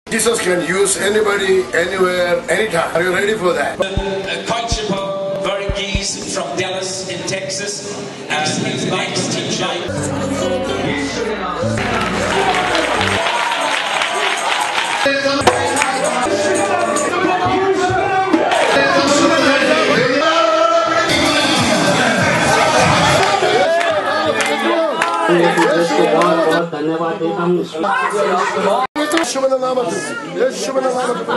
Jesus can use anybody, anywhere, anytime. Are you ready for that? Uh, Culture Pop Verghese from Dallas in Texas. Uh, he's Mike's teacher. को बहुत बहुत धन्यवाद देता हूँ യേശുവിന്റെ നാമത്തിൽ യേശുവിന്റെ നാമത്തിൽ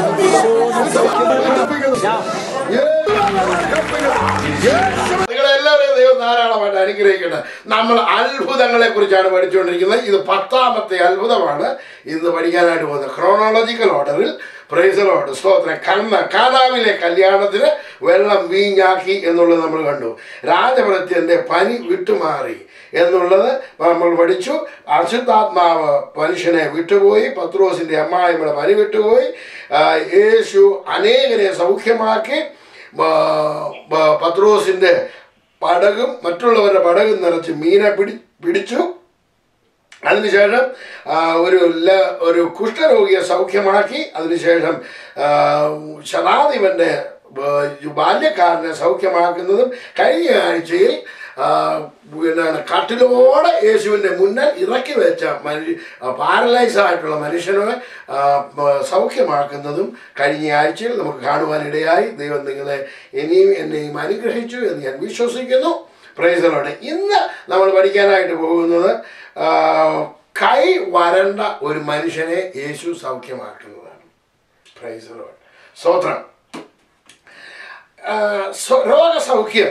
നിങ്ങളെല്ലാവരെയും ദൈവം ധാരാളമായിട്ട് അനുഗ്രഹിക്കട്ടെ നമ്മൾ അത്ഭുതങ്ങളെ കുറിച്ചാണ് പഠിച്ചുകൊണ്ടിരിക്കുന്നത് ഇത് പത്താമത്തെ അത്ഭുതമാണ് ഇന്ന് പഠിക്കാനായിട്ട് പോകുന്നത് ക്രോണോളജിക്കൽ ഓർഡറിൽ പ്രൈസലോട് സ്തോത്രം കന്ന കാനാവിലെ കല്യാണത്തിന് വെള്ളം വീഞ്ഞാക്കി എന്നുള്ളത് നമ്മൾ കണ്ടു രാജഭൃത്യന്റെ പനി വിട്ടുമാറി എന്നുള്ളത് നമ്മൾ പഠിച്ചു അശുദ്ധാത്മാവ് മനുഷ്യനെ വിട്ടുപോയി പത്രോസിന്റെ അമ്മായിമ്മയുടെ പനി വിട്ടുപോയി ആ, യേശു അനേകരെ സൗഖ്യമാക്കി ആ, പ- പത്രോസിന്റെ പടകും മറ്റുള്ളവരുടെ പടകും നിറച്ച് മീനെ പിടി പിടിച്ചു അതിനുശേഷം ആ, ഒരു ല- ഒരു കുഷ്ഠരോഗിയെ സൗഖ്യമാക്കി അതിനുശേഷം ആ, ശതാധിപന്റെ ആ, ബാല്യക്കാരനെ സൗഖ്യമാക്കുന്നതും കഴിഞ്ഞ ആഴ്ചയിൽ ആ, എന്താണ് കട്ടിലോടെ യേശുവിൻ്റെ മുന്നിൽ ഇറക്കി വെച്ച മനു പാരലൈസ് ആയിട്ടുള്ള മനുഷ്യനെ ആ, മ- സൗഖ്യമാക്കുന്നതും കഴിഞ്ഞ ആഴ്ചയിൽ നമുക്ക് കാണുവാനിടയായി ദൈവം നിങ്ങളെ ഇനിയും എന്നെയും അനുഗ്രഹിച്ചു എന്ന് ഞാൻ വിശ്വസിക്കുന്നു പ്രൈസലോടെ ഇന്ന് നമ്മൾ പഠിക്കാനായിട്ട് പോകുന്നത് ആ, കൈ വരണ്ട ഒരു മനുഷ്യനെ യേശു സൗഖ്യമാക്കുന്നതാണ് പ്രൈസലോട് സ്തോത്രം ആ, സ്വ- രോഗസൗഖ്യം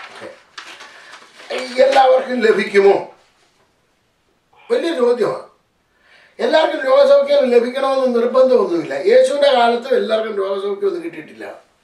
എല്ലാവർക്കും ലഭിക്കുമോ വലിയ ചോദ്യമാണ് എല്ലാവർക്കും രോഗസൗഖ്യം ലഭിക്കണമെന്ന് നിർബന്ധമൊന്നുമില്ല യേശുവിൻ്റെ കാലത്തും എല്ലാവർക്കും രോഗസൗഖ്യമൊന്നും കിട്ടിയിട്ടില്ല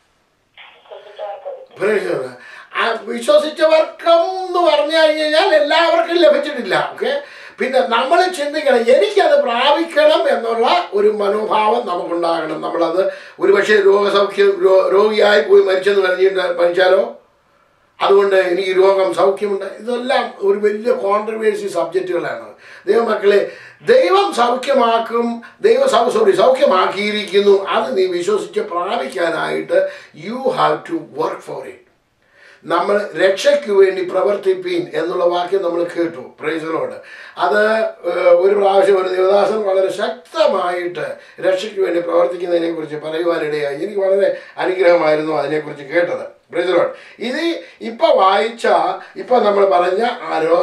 Praise the Lord. ആ വിശ്വസിച്ചവർക്കും എന്ന് പറഞ്ഞു കഴിഞ്ഞാൽ എല്ലാവർക്കും ലഭിച്ചിട്ടില്ല ഓക്കെ പിന്നെ നമ്മൾ ചിന്തിക്കണം എനിക്കത് പ്രാപിക്കണം എന്നുള്ള ഒരു മനോഭാവം നമുക്കുണ്ടാകണം നമ്മളത് ഒരു പക്ഷേ രോഗസൗഖ്യം രോ- രോഗിയായി പോയി മരിച്ചെന്ന് പറഞ്ഞിട്ട് മരിച്ചാലോ അതുകൊണ്ട് എനിക്ക് രോഗം സൗഖ്യമുണ്ട് ഇതെല്ലാം ഒരു വലിയ കോൺട്രവേഴ്സി സബ്ജക്റ്റുകളാണ് ദൈവമക്കളെ ദൈവം സൗഖ്യമാക്കും ദൈവം സൗ സോറി സൗഖ്യമാക്കിയിരിക്കുന്നു അത് നീ വിശ്വസിച്ച് പ്രാപിക്കാനായിട്ട് you have to work for it നമ്മൾ രക്ഷയ്ക്ക് വേണ്ടി പ്രവർത്തിപ്പീൻ എന്നുള്ള വാക്യം നമ്മൾ കേട്ടു പ്രൈസലോട് അത് ഏഹ്, ഒരു പ്രാവശ്യം ഒരു ദേവദാസൻ വളരെ ശക്തമായിട്ട് രക്ഷയ്ക്ക് വേണ്ടി പ്രവർത്തിക്കുന്നതിനെ കുറിച്ച് പറയുവാനിടയായി എനിക്ക് വളരെ അനുഗ്രഹമായിരുന്നു അതിനെക്കുറിച്ച് കേട്ടത് പ്രൈസലോട് ഇത് ഇപ്പൊ വായിച്ച ഇപ്പൊ നമ്മൾ പറഞ്ഞ ആരോ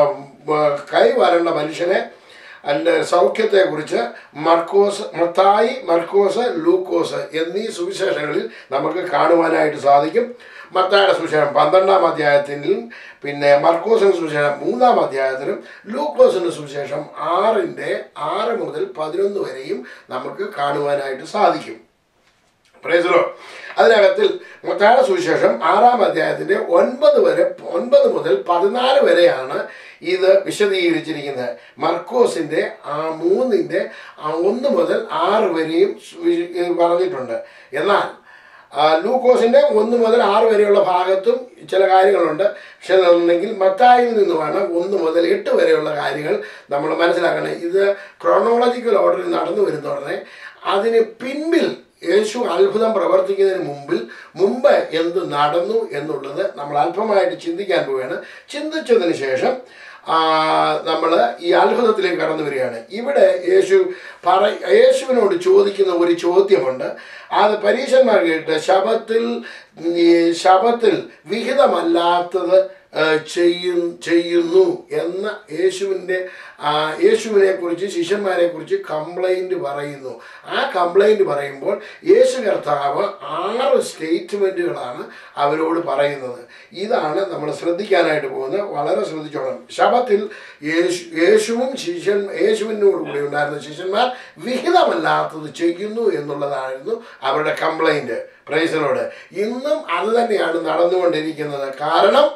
കൈ വരേണ്ട മനുഷ്യനെ അതിൻ്റെ സൗഖ്യത്തെക്കുറിച്ച് മർക്കോസ് മത്തായി മർക്കോസ് ലൂക്കോസ് എന്നീ സുവിശേഷങ്ങളിൽ നമുക്ക് കാണുവാനായിട്ട് സാധിക്കും മത്തായുടെ സുവിശേഷം പന്ത്രണ്ടാം അധ്യായത്തിലും പിന്നെ മർക്കോസിൻ്റെ സുവിശേഷം മൂന്നാം അധ്യായത്തിലും ലൂക്കോസിൻ്റെ സുവിശേഷം ആറിൻ്റെ ആറ് മുതൽ പതിനൊന്ന് വരെയും നമുക്ക് കാണുവാനായിട്ട് സാധിക്കും പ്രൈസലോ അതിനകത്തിൽ മത്തായ സുവിശേഷം ആറാം അധ്യായത്തിന്റെ ഒൻപത് വരെ ഒൻപത് മുതൽ പതിനാല് വരെയാണ് ഇത് വിശദീകരിച്ചിരിക്കുന്നത് മർക്കോസിന്റെ ആ മൂന്നിന്റെ ആ ഒന്ന് മുതൽ ആറ് വരെയും സുവി- ഇത് പറഞ്ഞിട്ടുണ്ട് എന്നാൽ ആ, ലൂക്കോസിന്റെ ഒന്ന് മുതൽ ആറ് വരെയുള്ള ഭാഗത്തും ചില കാര്യങ്ങളുണ്ട് പക്ഷെ എന്നുണ്ടെങ്കിൽ മത്തായിൽ നിന്നുമാണ് ഒന്ന് മുതൽ എട്ട് വരെയുള്ള കാര്യങ്ങൾ നമ്മൾ മനസ്സിലാക്കണം ഇത് ക്രോണോളജിക്കൽ ഓർഡറിൽ നടന്നു വരുന്നോടനെ അതിന് പിൻപിൽ യേശു അത്ഭുതം പ്രവർത്തിക്കുന്നതിന് മുമ്പിൽ മുമ്പ് എന്ത് നടന്നു എന്നുള്ളത് നമ്മൾ അല്പമായിട്ട് ചിന്തിക്കാൻ പോവുകയാണ് ചിന്തിച്ചതിന് ശേഷം നമ്മൾ ഈ അത്ഭുതത്തിലേക്ക് കടന്നു വരികയാണ് ഇവിടെ യേശു പറ യേശുവിനോട് ചോദിക്കുന്ന ഒരു ചോദ്യമുണ്ട് അത് പരീക്ഷന്മാർ കേട്ട് ശബത്തിൽ ഈ ശബത്തിൽ വിഹിതമല്ലാത്തത് ആ, ചെയ്യും ചെയ്യുന്നു എന്ന യേശുവിൻ്റെ യേശുവിനെ കുറിച്ച് ശിഷ്യന്മാരെ കുറിച്ച് കംപ്ലൈൻറ്റ് പറയുന്നു ആ കംപ്ലൈൻറ്റ് പറയുമ്പോൾ യേശു കർത്താവ് ആറ് സ്റ്റേറ്റ്മെൻറ്റുകളാണ് അവരോട് പറയുന്നത് ഇതാണ് നമ്മൾ ശ്രദ്ധിക്കാനായിട്ട് പോകുന്നത് വളരെ ശ്രദ്ധിച്ചോണം ശബത്തിൽ യേശു യേശുവും ശിഷ്യൻ യേശുവിനോട് കൂടി ഉണ്ടായിരുന്ന ശിഷ്യന്മാർ വിഹിതമല്ലാത്തത് ചെയ്യുന്നു എന്നുള്ളതായിരുന്നു അവരുടെ കംപ്ലൈൻറ്റ് പ്രൈസലോട് ഇന്നും അത് തന്നെയാണ് നടന്നുകൊണ്ടിരിക്കുന്നത് കാരണം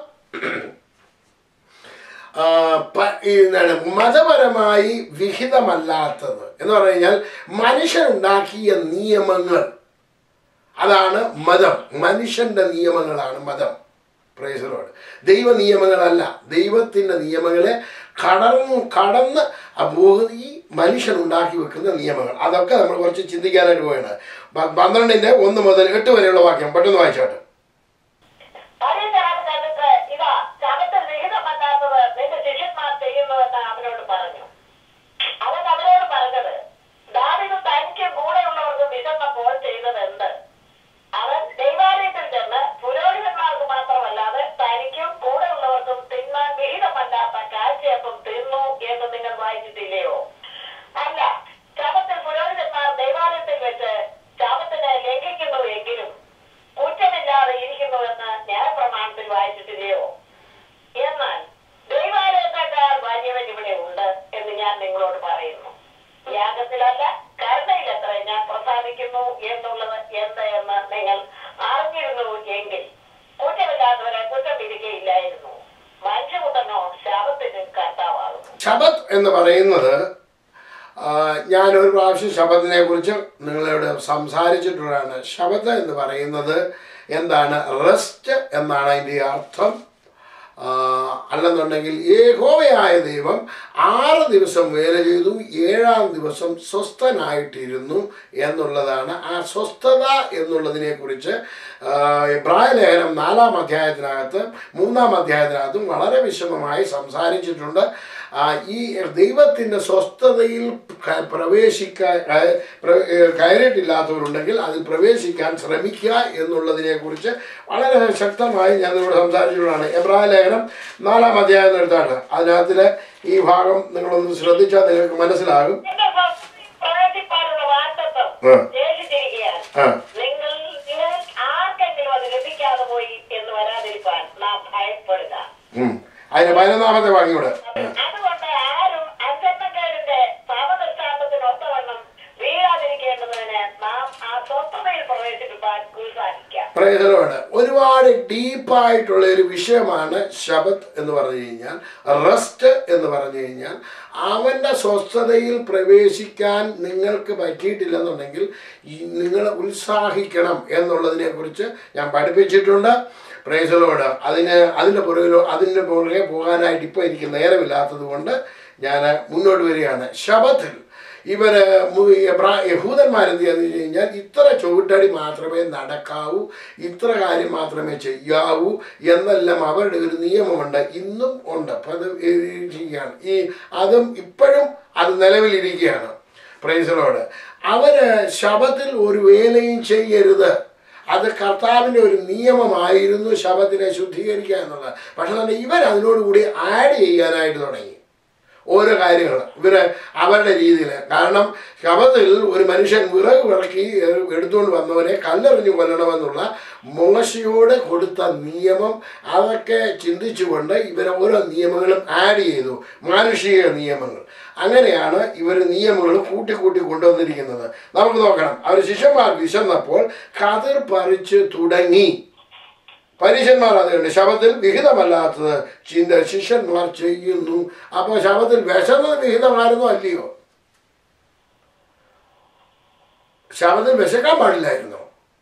ആ, പ- ഈ എന്താണ് മതപരമായി വിഹിതമല്ലാത്തത് എന്ന് പറഞ്ഞു കഴിഞ്ഞാൽ മനുഷ്യനുണ്ടാക്കിയ നിയമങ്ങൾ അതാണ് മതം മനുഷ്യന്റെ നിയമങ്ങളാണ് മതം പ്രൈസലോട് ദൈവ നിയമങ്ങളല്ല ദൈവത്തിൻ്റെ നിയമങ്ങളെ കടന്നു കടന്ന് അപ്പോ ഈ മനുഷ്യൻ ഉണ്ടാക്കി വെക്കുന്ന നിയമങ്ങൾ അതൊക്കെ നമ്മൾ കുറച്ച് ചിന്തിക്കാനായിട്ട് പോവുകയാണ് പ- പന്ത്രണ്ടിന്റെ ഒന്ന് മുതൽ എട്ട് വരെയുള്ള വാക്യം പെട്ടെന്ന് വായിച്ചോട്ടെ പരീക്ഷണം കണ്ടിട്ട് ഇതാ ശബത്തിൽ വിഹിതമല്ലാത്തത് നിന്റെ ശിഷ്യന്മാർ ചെയ്യുന്നുവെന്ന് അവനോട് പറഞ്ഞു അവൻ അവരോട് പറഞ്ഞത് ദാവിദ് തനിക്ക് കൂടെയുള്ളവർക്ക് വിശന്നപ്പോൾ ചെയ്തത് എന്ത് അവൻ ദൈവാലയത്തിൽ ചെന്ന് പുരോഹിതന്മാർക്ക് മാത്രമല്ലാതെ തനിക്കും കൂടെയുള്ളവർക്കും തിന്നാൻ വിഹിതമല്ലാത്ത കാഴ്ചയപ്പം തിന്നു എന്ന് നിങ്ങൾ വായിച്ചിട്ടില്ലയോ അല്ല ശബത്തിൽ പുരോഹിതന്മാർ ദൈവാലയത്തിൽ വെച്ച് ശബത്തിനെ ലംഘിക്കുന്നു എങ്കിലും കുറ്റമില്ലാതെ ഇരിക്കുന്നുവെന്ന് ന്യായപ്രമാണത്തിൽ വായിച്ചിട്ടില്ലയോ എന്നാൽ ദൈവാലയത്തെക്കാൾ വലിയവൻ ഇവിടെ ഉണ്ട് എന്ന് ഞാൻ നിങ്ങളോട് പറയുന്നു യാഗത്തിലല്ല കരുണയിലത്ര ഞാൻ പ്രസാദിക്കുന്നു എന്നുള്ളത് എന്ത് എന്ന് നിങ്ങൾ അറിഞ്ഞിരുന്നു എങ്കിൽ കുറ്റമില്ലാത്തവരെ കുറ്റം വിധിക്കയില്ലായിരുന്നു മനുഷ്യകുട്ടനോ ശാപത്തിനും കർത്താവാകുന്നു ശബത്ത് എന്ന് പറയുന്നത് ആ, ഞാനൊരു പ്രാവശ്യം ശബത്തിനെ കുറിച്ച് നിങ്ങളോട് സംസാരിച്ചിട്ടുള്ളതാണ് ശബത്ത് എന്ന് പറയുന്നത് എന്താണ് റെസ്റ്റ് എന്നാണ് അതിൻ്റെ അർത്ഥം ആ, അല്ലെന്നുണ്ടെങ്കിൽ ഏകോവയായ ദൈവം ആറ് ദിവസം വേല ചെയ്തു ഏഴാം ദിവസം സ്വസ്ഥനായിട്ടിരുന്നു എന്നുള്ളതാണ് ആ സ്വസ്ഥത എന്നുള്ളതിനെ കുറിച്ച് എബ്രായ ലേഖനം നാലാം അധ്യായത്തിനകത്ത് മൂന്നാം അധ്യായത്തിനകത്തും വളരെ വിശദമായി സംസാരിച്ചിട്ടുണ്ട് ആ, ഈ ദൈവത്തിൻ്റെ സ്വസ്ഥതയിൽ ക- പ്രവേശിക്കാൻ ക- പ്ര- ഏ, കയറിയിട്ടില്ലാത്തവരുണ്ടെങ്കിൽ അതിൽ പ്രവേശിക്കാൻ ശ്രമിക്കുക എന്നുള്ളതിനെ കുറിച്ച് വളരെ ശക്തമായി ഞാൻ ഇവിടെ സംസാരിച്ചിട്ടുള്ളതാണ് എബ്രായ ലേഖനം നാലാം അധ്യായം എടുത്താണ് അതിനകത്തിൽ ഈ ഭാഗം നിങ്ങളൊന്ന് ശ്രദ്ധിച്ചാൽ നിങ്ങൾക്ക് മനസ്സിലാകും എന്റെ സ്വസ്ഥതയിൽ പ്രവേശിപ്പാനുള്ള വാഗ്ദത്തം ആ. ശേഷിച്ചിരിക്കുകയാണ് ആ നിങ്ങൾ നിങ്ങൾ ആർക്കെങ്കിലും അത് ലഭിക്കാതെ പോയി എന്ന് വരാതിരിക്കാൻ നാം ഭയപ്പെടുക ഉം. അതിന് പതിനൊന്നാമത്തെ വാക്യം കൂടെ അതുകൊണ്ട് ആരും അഞ്ചെണ്ണക്കാരന്റെ പാപദൃഷ്ടാന്തത്തിന് ഒത്തവണ്ണം വീഴാതിരിക്കേണ്ടതിന് നാം ആ സ്വസ്ഥതയിൽ പ്രവേശിപ്പിക്കാൻ ഉത്സാഹിക്കാം പ്രയോജനമാണ് ഒരുപാട് ഡീപ്പായിട്ടുള്ള ഒരു വിഷയമാണ് ശബത്ത് എന്ന് പറഞ്ഞു കഴിഞ്ഞാൽ റെസ്റ്റ് എന്ന് പറഞ്ഞു കഴിഞ്ഞാൽ അവൻ്റെ സ്വസ്ഥതയിൽ പ്രവേശിക്കാൻ നിങ്ങൾക്ക് പറ്റിയിട്ടില്ലെന്നുണ്ടെങ്കിൽ ഈ നിങ്ങൾ ഉത്സാഹിക്കണം എന്നുള്ളതിനെ കുറിച്ച് ഞാൻ പഠിപ്പിച്ചിട്ടുണ്ട് പ്രേസലോട് അതിന് അതിൻ്റെ പുറകിലോ അതിൻ്റെ പുറകെ പോകാനായിട്ട് ഇപ്പോൾ എനിക്ക് നേരമില്ലാത്തത് കൊണ്ട് ഞാൻ മുന്നോട്ട് വരികയാണ് ശബത്തിൽ ഇവര് മു- എബ്രാ- യഹൂദന്മാരെന്ത് ചെയ്യാന്ന് വെച്ച് കഴിഞ്ഞാൽ ഇത്ര ചുവട്ടടി മാത്രമേ നടക്കാവൂ ഇത്ര കാര്യം മാത്രമേ ചെയ്യാവൂ എന്നെല്ലാം അവരുടെ ഒരു നിയമമുണ്ട് ഇന്നും ഉണ്ട് അപ്പം അത് ഈ ചെയ്യുകയാണ് ഈ അതും ഇപ്പോഴും അത് നിലവിലിരിക്കുകയാണ് പ്രൈസലോട് അവര് ശബത്തിൽ ഒരു വേലയും ചെയ്യരുത് അത് കർത്താവിൻ്റെ ഒരു നിയമമായിരുന്നു ശബത്തിനെ ശുദ്ധീകരിക്കുക എന്നുള്ളത് പക്ഷെ തന്നെ ഇവർ അതിനോടുകൂടി ആഡ് ചെയ്യാനായിട്ട് തുടങ്ങി ഓരോ കാര്യങ്ങൾ ഇവര് അവരുടെ രീതിയിൽ കാരണം ശബത്തിൽ ഒരു മനുഷ്യൻ വിറക് വിറക്കി എടുത്തുകൊണ്ട് വന്നവരെ കല്ലെറിഞ്ഞു കൊല്ലണമെന്നുള്ള മോശയോട് കൊടുത്ത നിയമം അതൊക്കെ ചിന്തിച്ചുകൊണ്ട് ഇവരെ ഓരോ നിയമങ്ങളും ആഡ് ചെയ്തു മാനുഷിക നിയമങ്ങൾ അങ്ങനെയാണ് ഇവർ നിയമങ്ങൾ കൂട്ടി കൂട്ടി കൊണ്ടുവന്നിരിക്കുന്നത് നമുക്ക് നോക്കണം അവർ ശിഷ്യന്മാർ വിശന്നപ്പോൾ കതിർ പറിച്ച് തുടങ്ങി പരീശന്മാർ അതുകൊണ്ട് ശബത്തിൽ വിഹിതമല്ലാത്തത് ചിന്ത ശിഷ്യന്മാർ ചെയ്യുന്നു അപ്പോൾ ശബത്തിൽ വിശന്നത് വിഹിതമായിരുന്നോ അല്ലയോ ശബത്തിൽ വിശക്കാൻ പാടില്ലായിരുന്നോ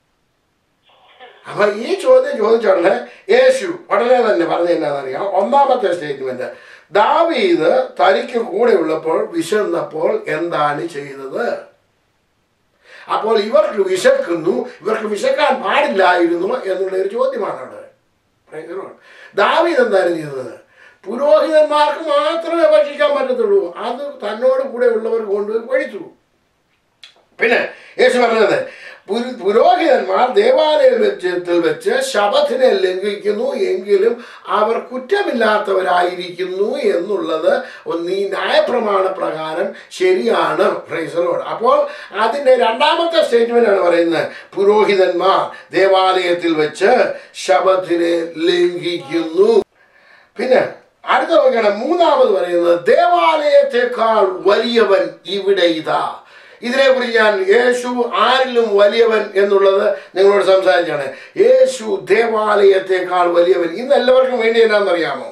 അപ്പൊ ഈ ചോദ്യം ചോദിച്ചോണ്ട് യേശു ഉടനെ തന്നെ പറഞ്ഞ എന്നാണെന്നറിയാം ഒന്നാമത്തെ സ്റ്റേറ്റ്മെന്റ് ദാവീദ് തനിക്ക് കൂടെ ഉള്ളപ്പോൾ വിശന്നപ്പോൾ എന്താണ് ചെയ്തത് അപ്പോൾ ഇവർക്ക് വിശക്കുന്നു ഇവർക്ക് വിശക്കാൻ പാടില്ലായിരുന്നു എന്നുള്ള ഒരു ചോദ്യമാണ് അവിടെ ഭയങ്കരമാണ്. ദാവീദ് എന്താണ് ചെയ്തത് പുരോഹിതന്മാർക്ക് മാത്രമേ ഭക്ഷിക്കാൻ പറ്റത്തുള്ളൂ അത് തന്നോട് കൂടെ ഉള്ളവർ കൊണ്ടുപോയി കഴിച്ചു പിന്നെ യേശു പറഞ്ഞത് പുരു- പുരോഹിതന്മാർ ദേവാലയ വെച്ചത്തിൽ വെച്ച് ശബത്തിനെ ലംഘിക്കുന്നു എങ്കിലും അവർ കുറ്റമില്ലാത്തവരായിരിക്കുന്നു എന്നുള്ളത് ഒന്ന് ഈ ന്യായപ്രമാണ പ്രകാരം ശരിയാണ് ഫ്രൈസറോട് അപ്പോൾ അതിൻ്റെ രണ്ടാമത്തെ സ്റ്റേറ്റ്മെന്റ് ആണ് പറയുന്നത് പുരോഹിതന്മാർ ദേവാലയത്തിൽ വെച്ച് ശബത്തിനെ ലംഘിക്കുന്നു പിന്നെ അടുത്ത നോക്കണം മൂന്നാമത് പറയുന്നത് ദേവാലയത്തെക്കാൾ വലിയവൻ ഇവിടെ ഇതാ ഇതിനെക്കുറിച്ച് ഞാൻ യേശു ആരിലും വലിയവൻ എന്നുള്ളത് നിങ്ങളോട് സംസാരിച്ചാണ് യേശു ദേവാലയത്തെക്കാൾ വലിയവൻ ഇന്ന് എല്ലാവർക്കും വേണ്ടി എന്നാണെന്നറിയാമോ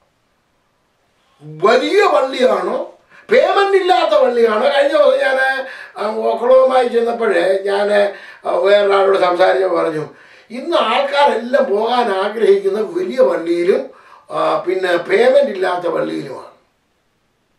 വലിയ പള്ളിയാണോ പേയ്മെന്റ് ഇല്ലാത്ത പള്ളിയാണോ കഴിഞ്ഞ ദിവസം ഞാൻ ഓക്കളവുമായി ചെന്നപ്പോഴേ ഞാൻ വേറൊരാളോട് സംസാരിച്ച് പറഞ്ഞു ഇന്ന് ആൾക്കാരെല്ലാം പോകാൻ ആഗ്രഹിക്കുന്ന വലിയ പള്ളിയിലും ആ, പിന്നെ പേയ്മെന്റ് ഇല്ലാത്ത പള്ളിയിലുമാണ്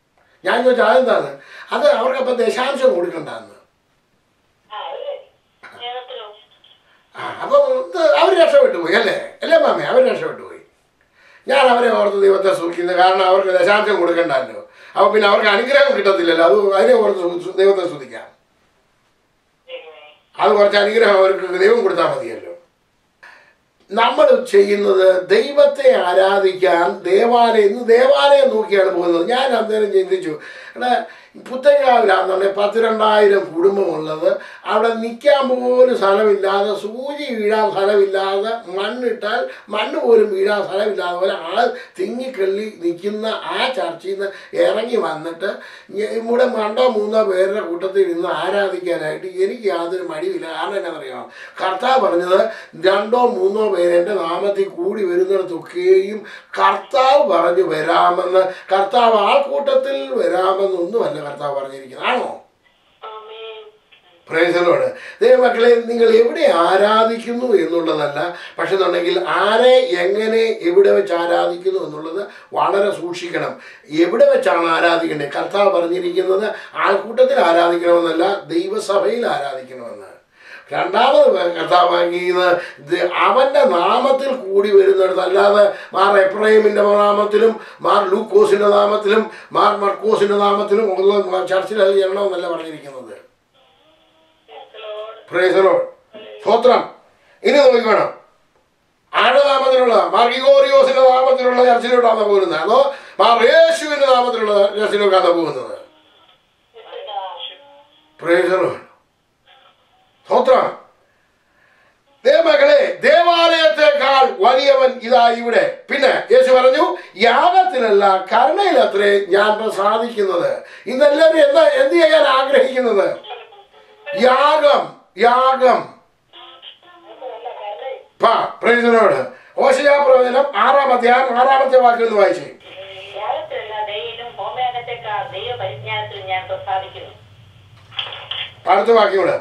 ഞാൻ ചോദിച്ചാൽ അതെന്താണ് അത് അവർക്കപ്പം ദശാംശം കൊടുക്കണ്ടെന്ന് ആ, അത് ശരി. സ്നേഹത്തിലോ? ആ അപ്പം ഇത് അവർ രക്ഷപ്പെട്ടു പോയി അല്ലേ അല്ലേ മാമേ അവർ രക്ഷപ്പെട്ടു പോയി ഞാൻ അവരെ ഓർത്ത് ദൈവത്തെ സൂക്ഷിക്കുന്നത് കാരണം അവർക്ക് ദശാംശം കൊടുക്കണ്ടല്ലോ അപ്പോൾ പിന്നെ അവർക്ക് അനുഗ്രഹം കിട്ടത്തില്ലല്ലോ അത് അതിനെ ഓർത്ത് സു- ദൈവത്തെ സ്തുതിക്കാം ദൈവമേ. അത് കുറച്ച് അനുഗ്രഹം അവർക്ക് ദൈവം കൊടുത്താൽ മതിയല്ലോ നമ്മൾ ചെയ്യുന്നത് ദൈവത്തെ ആരാധിക്കാൻ ദേവാലയം ഇന്ന് ദേവാലയം നോക്കിയാണ് പോകുന്നത് ഞാൻ അന്നേരം ചിന്തിച്ചു എടാ പുത്തങ്കാവിലാണെന്നുണ്ടെങ്കിൽ പത്ത് രണ്ടായിരം കുടുംബമുള്ളത് അവിടെ നിൽക്കാൻ പോലും സ്ഥലമില്ലാതെ സൂചി വീഴാൻ സ്ഥലമില്ലാതെ മണ്ണിട്ടാൽ മണ്ണ് പോലും വീഴാൻ സ്ഥലമില്ലാതെ പോലെ ആൾ തിങ്ങിക്കള്ളി നിൽക്കുന്ന ആ ചർച്ചയിൽ നിന്ന് ഇറങ്ങി വന്നിട്ട് ഞ- ഇവിടെ രണ്ടോ മൂന്നോ പേരുടെ കൂട്ടത്തിൽ ഇരുന്ന് ആരാധിക്കാനായിട്ട് എനിക്ക് യാതൊരു മടിയില്ല കാരണം എന്നാണെന്നറിയാമോ കർത്താവ് പറഞ്ഞത് രണ്ടോ മൂന്നോ പേര് എൻ്റെ നാമത്തിൽ കൂടി വരുന്നിടത്തൊക്കെയും കർത്താവ് പറഞ്ഞു വരാമെന്ന് കർത്താവ് ആൾക്കൂട്ടത്തിൽ വരാമെന്നൊന്നുമല്ല കർത്താവ് പറഞ്ഞിരിക്കുന്നത് ആണോ ആമേൻ. പ്രേസലോട് ദൈവമക്കളെ നിങ്ങൾ എവിടെ ആരാധിക്കുന്നു എന്നുള്ളതല്ല പക്ഷെ എന്നുണ്ടെങ്കിൽ ആരെ എങ്ങനെ എവിടെ വെച്ച് ആരാധിക്കുന്നു എന്നുള്ളത് വളരെ സൂക്ഷിക്കണം എവിടെ വെച്ചാണ് ആരാധിക്കേണ്ടത് കർത്താവ് പറഞ്ഞിരിക്കുന്നത് ആൾക്കൂട്ടത്തിൽ ആരാധിക്കണമെന്നല്ല ദൈവസഭയിൽ ആരാധിക്കണമെന്ന് രണ്ടാമത് കർത്താവ് വാങ്ങിയത് ഇത് അവൻ്റെ നാമത്തിൽ കൂടി വരുന്നിടത്ത് അല്ലാതെ മാർ എബ്രഹിമിൻ്റെ നാമത്തിലും മാർ ലൂക്കോസിൻ്റെ നാമത്തിലും മാർ മർക്കോസിൻ്റെ നാമത്തിലും ഉള്ള ചർച്ചിൽ അത് ചെയ്യണമെന്നല്ല പറഞ്ഞിരിക്കുന്നത് Yes, Lord. പ്രേസലോ സ്തോത്രം ഇനി നോക്കിക്കണം ആരുടെ നാമത്തിലുള്ള മാർ ഗിഗോറിയോസിന്റെ നാമത്തിലുള്ള ചർച്ചിലോട്ടാണ് പോകുന്നത് അതോ മാർ യേശുവിന്റെ നാമത്തിലുള്ള ചർച്ചിലോട്ടാണ് പോകുന്നത് പ്രേസലോ സ്തോത്രം ദേവമകളെ ദേവാലയത്തെക്കാൾ വലിയവൻ ഇതാ ഇവിടെ പിന്നെ യേശു പറഞ്ഞു യാഗത്തിലല്ല കരുണയിലത്രേ ഞാൻ പ്രസാദിക്കുന്നത് ഇന്നെല്ലാവരും എന്താ എന്ത് ചെയ്യാൻ ആഗ്രഹിക്കുന്നത് യാഗം യാഗം പ്രയോജനോട് ഓശയാ പ്രവചനം ആറാം അധ്യായം ആറാമത്തെ വാക്കിൽ നിന്ന് വായിച്ചേ യാഗത്തിലല്ല ദൈവം ഹോമയാഗത്തെക്കാൾ ദൈവ പരിജ്ഞാനത്തിൽ ഞാൻ പ്രസാദിക്കുന്നു അടുത്ത വാക്യോട്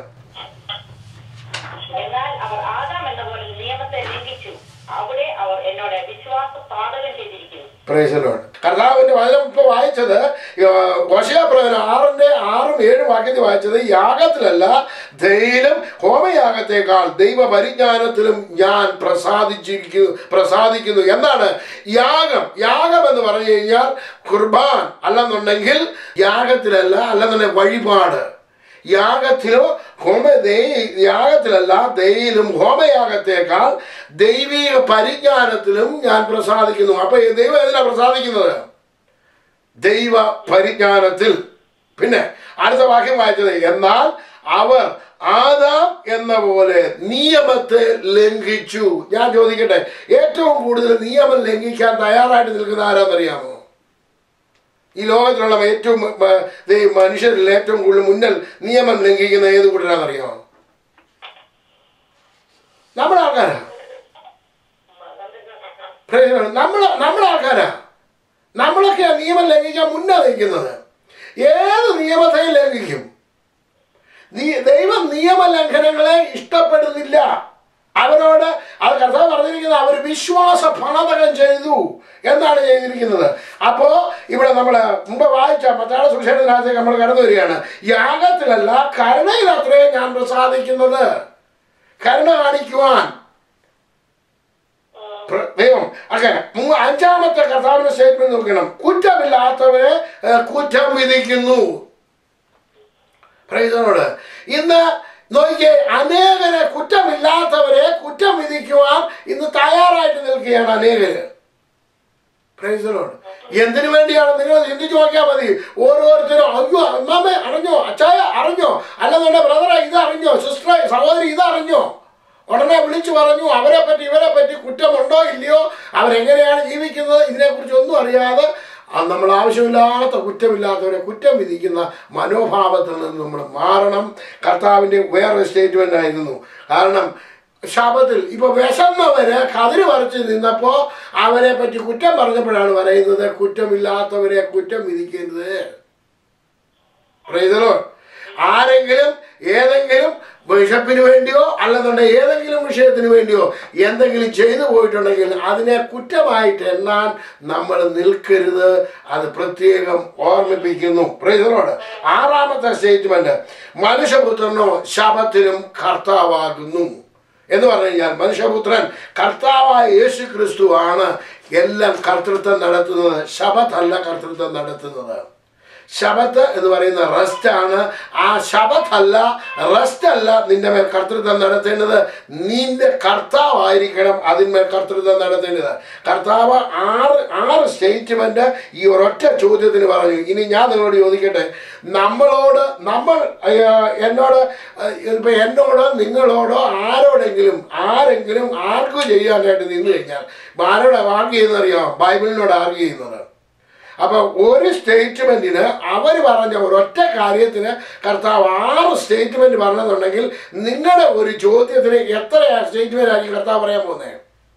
എന്നാൽ അവർ ആദാം എന്ന പോലെ നിയമത്തെ ലംഘിച്ചു അവിടെ അവർ എന്നോട് വിശ്വാസ പാതകം ചെയ്തിരിക്കുന്നു പ്രേസലോട് കർത്താവിന്റെ വചനം ഇപ്പൊ വായിച്ചത് പ്രവചനം ആറിന്റെ ആറും ഏഴും വാക്യത്തിൽ വായിച്ചത് യാഗത്തിലല്ല ദൈവം ഹോമയാഗത്തെക്കാൾ ദൈവ പരിജ്ഞാനത്തിലും ഞാൻ പ്രസാദിച്ചിരിക്കുന്നു പ്രസാദിക്കുന്നു എന്താണ് യാഗം യാഗം എന്ന് പറഞ്ഞു കഴിഞ്ഞാൽ കുർബാൻ അല്ലെന്നുണ്ടെങ്കിൽ യാഗത്തിലല്ല അല്ലെന്നുണ്ടെങ്കിൽ വഴിപാട് യാഗത്തിലോ ഹോമ ദൈ- യാഗത്തിലല്ല ദൈവം ഹോമയാഗത്തേക്കാൾ ദൈവിക പരിജ്ഞാനത്തിലും ഞാൻ പ്രസാദിക്കുന്നു അപ്പൊ ഈ ദൈവം എന്തിനാ പ്രസാദിക്കുന്നത് ദൈവ പരിജ്ഞാനത്തിൽ പിന്നെ അടുത്ത വാക്യം വായിച്ചത് എന്നാൽ അവർ ആദാം എന്ന പോലെ നിയമത്തെ ലംഘിച്ചു ഞാൻ ചോദിക്കട്ടെ ഏറ്റവും കൂടുതൽ നിയമം ലംഘിക്കാൻ തയ്യാറായിട്ട് നിൽക്കുന്ന ആരാന്നറിയാമോ ഈ ലോകത്തിലുള്ള ഏറ്റവും മ- ദേ മനുഷ്യരിൽ ഏറ്റവും കൂടുതൽ മുന്നിൽ നിയമം ലംഘിക്കുന്ന ഏത് കൂട്ടരാണെന്നറിയാമോ നമ്മുടെ ആൾക്കാരാ പ്രയോജനം നമ്മൾ നമ്മുടെ ആൾക്കാരാ നമ്മളൊക്കെ ആ നിയമം ലംഘിക്കാൻ മുന്നേ നിൽക്കുന്നത് ഏത് നിയമത്തെയും ലംഘിക്കും നീ ദൈവം നിയമലംഘനങ്ങളെ ഇഷ്ടപ്പെടുന്നില്ല അവരോട് അത് കർത്താവ് പറഞ്ഞിരിക്കുന്നത് അവർ വിശ്വാസ പണതകം ചെയ്തു എന്നാണ് ചെയ്തിരിക്കുന്നത് അപ്പോ ഇവിടെ നമ്മൾ മുമ്പ് വായിച്ച മറ്റാള സുവിശേഷത്തിനകത്തേക്ക് നമ്മൾ കടന്നു വരികയാണ് യാഗത്തിലല്ല കരുണയിലത്രേ ഞാൻ പ്രസാദിക്കുന്നത് കരുണ കാണിക്കുവാൻ പ്ര- ദൈവം അങ്ങനെ മൂ- അഞ്ചാമത്തെ കർത്താവിന്റെ സ്റ്റേറ്റ്മെന്റ് നോക്കണം കുറ്റമില്ലാത്തവരെ ഏഹ്, കുറ്റം വിധിക്കുന്നു പ്രൈസനോട് ഇന്ന് നോക്കിയേ അനേകരെ കുറ്റമില്ലാത്തവരെ കുറ്റം വിധിക്കുവാൻ ഇന്ന് തയ്യാറായിട്ട് നിൽക്കുകയാണ് അനേകര് പ്രൈസനോട് എന്തിനു വേണ്ടിയാണ് നിങ്ങൾ ചിന്തിച്ചു നോക്കിയാൽ മതി ഓരോരുത്തരും അയ്യോ അമ്മാമേ അറിഞ്ഞോ അച്ചായ അറിഞ്ഞോ അല്ലെന്നുണ്ടെ ബ്രദറെ ഇത് അറിഞ്ഞോ സിസ്റ്ററെ സഹോദരി ഇത് അറിഞ്ഞോ ഉടനെ വിളിച്ചു പറഞ്ഞു അവരെ പറ്റി ഇവരെ പറ്റി കുറ്റമുണ്ടോ ഇല്ലയോ അവരെങ്ങനെയാണ് ജീവിക്കുന്നത് ഇതിനെക്കുറിച്ച് ഒന്നും അറിയാതെ അത് നമ്മൾ ആവശ്യമില്ലാത്ത കുറ്റമില്ലാത്തവരെ കുറ്റം വിധിക്കുന്ന മനോഭാവത്തിൽ നിന്ന് നമ്മൾ മാറണം കർത്താവിൻ്റെ വേറെ സ്റ്റേറ്റ്മെൻ്റ് ആയിരുന്നു കാരണം ശബത്തിൽ ഇപ്പൊ വിശന്നവര് കതിര് പറിച്ച് നിന്നപ്പോ അവരെ പറ്റി കുറ്റം പറഞ്ഞപ്പോഴാണ് പറയുന്നത് കുറ്റമില്ലാത്തവരെ കുറ്റം വിധിക്കരുത് Praise the Lord. ആരെങ്കിലും ഏതെങ്കിലും ബിഷപ്പിന് വേണ്ടിയോ അല്ലെന്നുണ്ടെങ്കിൽ ഏതെങ്കിലും വിഷയത്തിന് വേണ്ടിയോ എന്തെങ്കിലും ചെയ്തു പോയിട്ടുണ്ടെങ്കിൽ അതിനെ കുറ്റമായിട്ട് എണ്ണാൻ നമ്മൾ നിൽക്കരുത് അത് പ്രത്യേകം ഓർമ്മിപ്പിക്കുന്നു പ്രൈസറോട് ആറാമത്തെ സ്റ്റേറ്റ്മെന്റ് മനുഷ്യപുത്രനോ ശബത്തിനും കർത്താവാകുന്നു എന്ന് പറഞ്ഞു കഴിഞ്ഞാൽ മനുഷ്യപുത്രൻ കർത്താവായ യേശു ക്രിസ്തു ആണ് എല്ലാം കർത്തൃത്വം നടത്തുന്നത് ശബത്തല്ല കർത്തൃത്വം നടത്തുന്നത് ശബത്ത് എന്ന് പറയുന്ന റെസ്റ്റ് ആണ് ആ ശബത്തല്ല റെസ്റ്റ് അല്ല നിന്റെ മേൽ കർത്തൃത്വം നടത്തേണ്ടത് നിന്റെ കർത്താവായിരിക്കണം അതിന്മേൽ കർത്തൃത്വം നടത്തേണ്ടത് കർത്താവ് ആറ് ആറ് സ്റ്റേറ്റ്മെന്റ് ഈ ഒരൊറ്റ ചോദ്യത്തിന് പറഞ്ഞു ഇനി ഞാൻ നിങ്ങളോട് ചോദിക്കട്ടെ നമ്മളോട് നമ്മൾ അയ്യോ, എന്നോട് അഹ്, ഇപ്പൊ എന്നോട് നിങ്ങളോടോ ആരോടെങ്കിലും ആരെങ്കിലും ആർഗ്യൂ ചെയ്യാനായിട്ട് നിന്ന് കഴിഞ്ഞാൽ ആരോടെ ആർഗ്യൂ ചെയ്യുന്നറിയാം ബൈബിളിനോട് ആർഗ്യൂ ചെയ്യുന്നത് അപ്പൊ ഒരു സ്റ്റേറ്റ്മെന്റിന് അവർ പറഞ്ഞ ഒരൊറ്റ കാര്യത്തിന് കർത്താവ് ആറ് സ്റ്റേറ്റ്മെന്റ് പറഞ്ഞെന്നുണ്ടെങ്കിൽ നിങ്ങളുടെ ഒരു ചോദ്യത്തിന് എത്ര സ്റ്റേറ്റ്മെന്റ് ആയിരിക്കും കർത്താവ് പറയാൻ പോകുന്നത്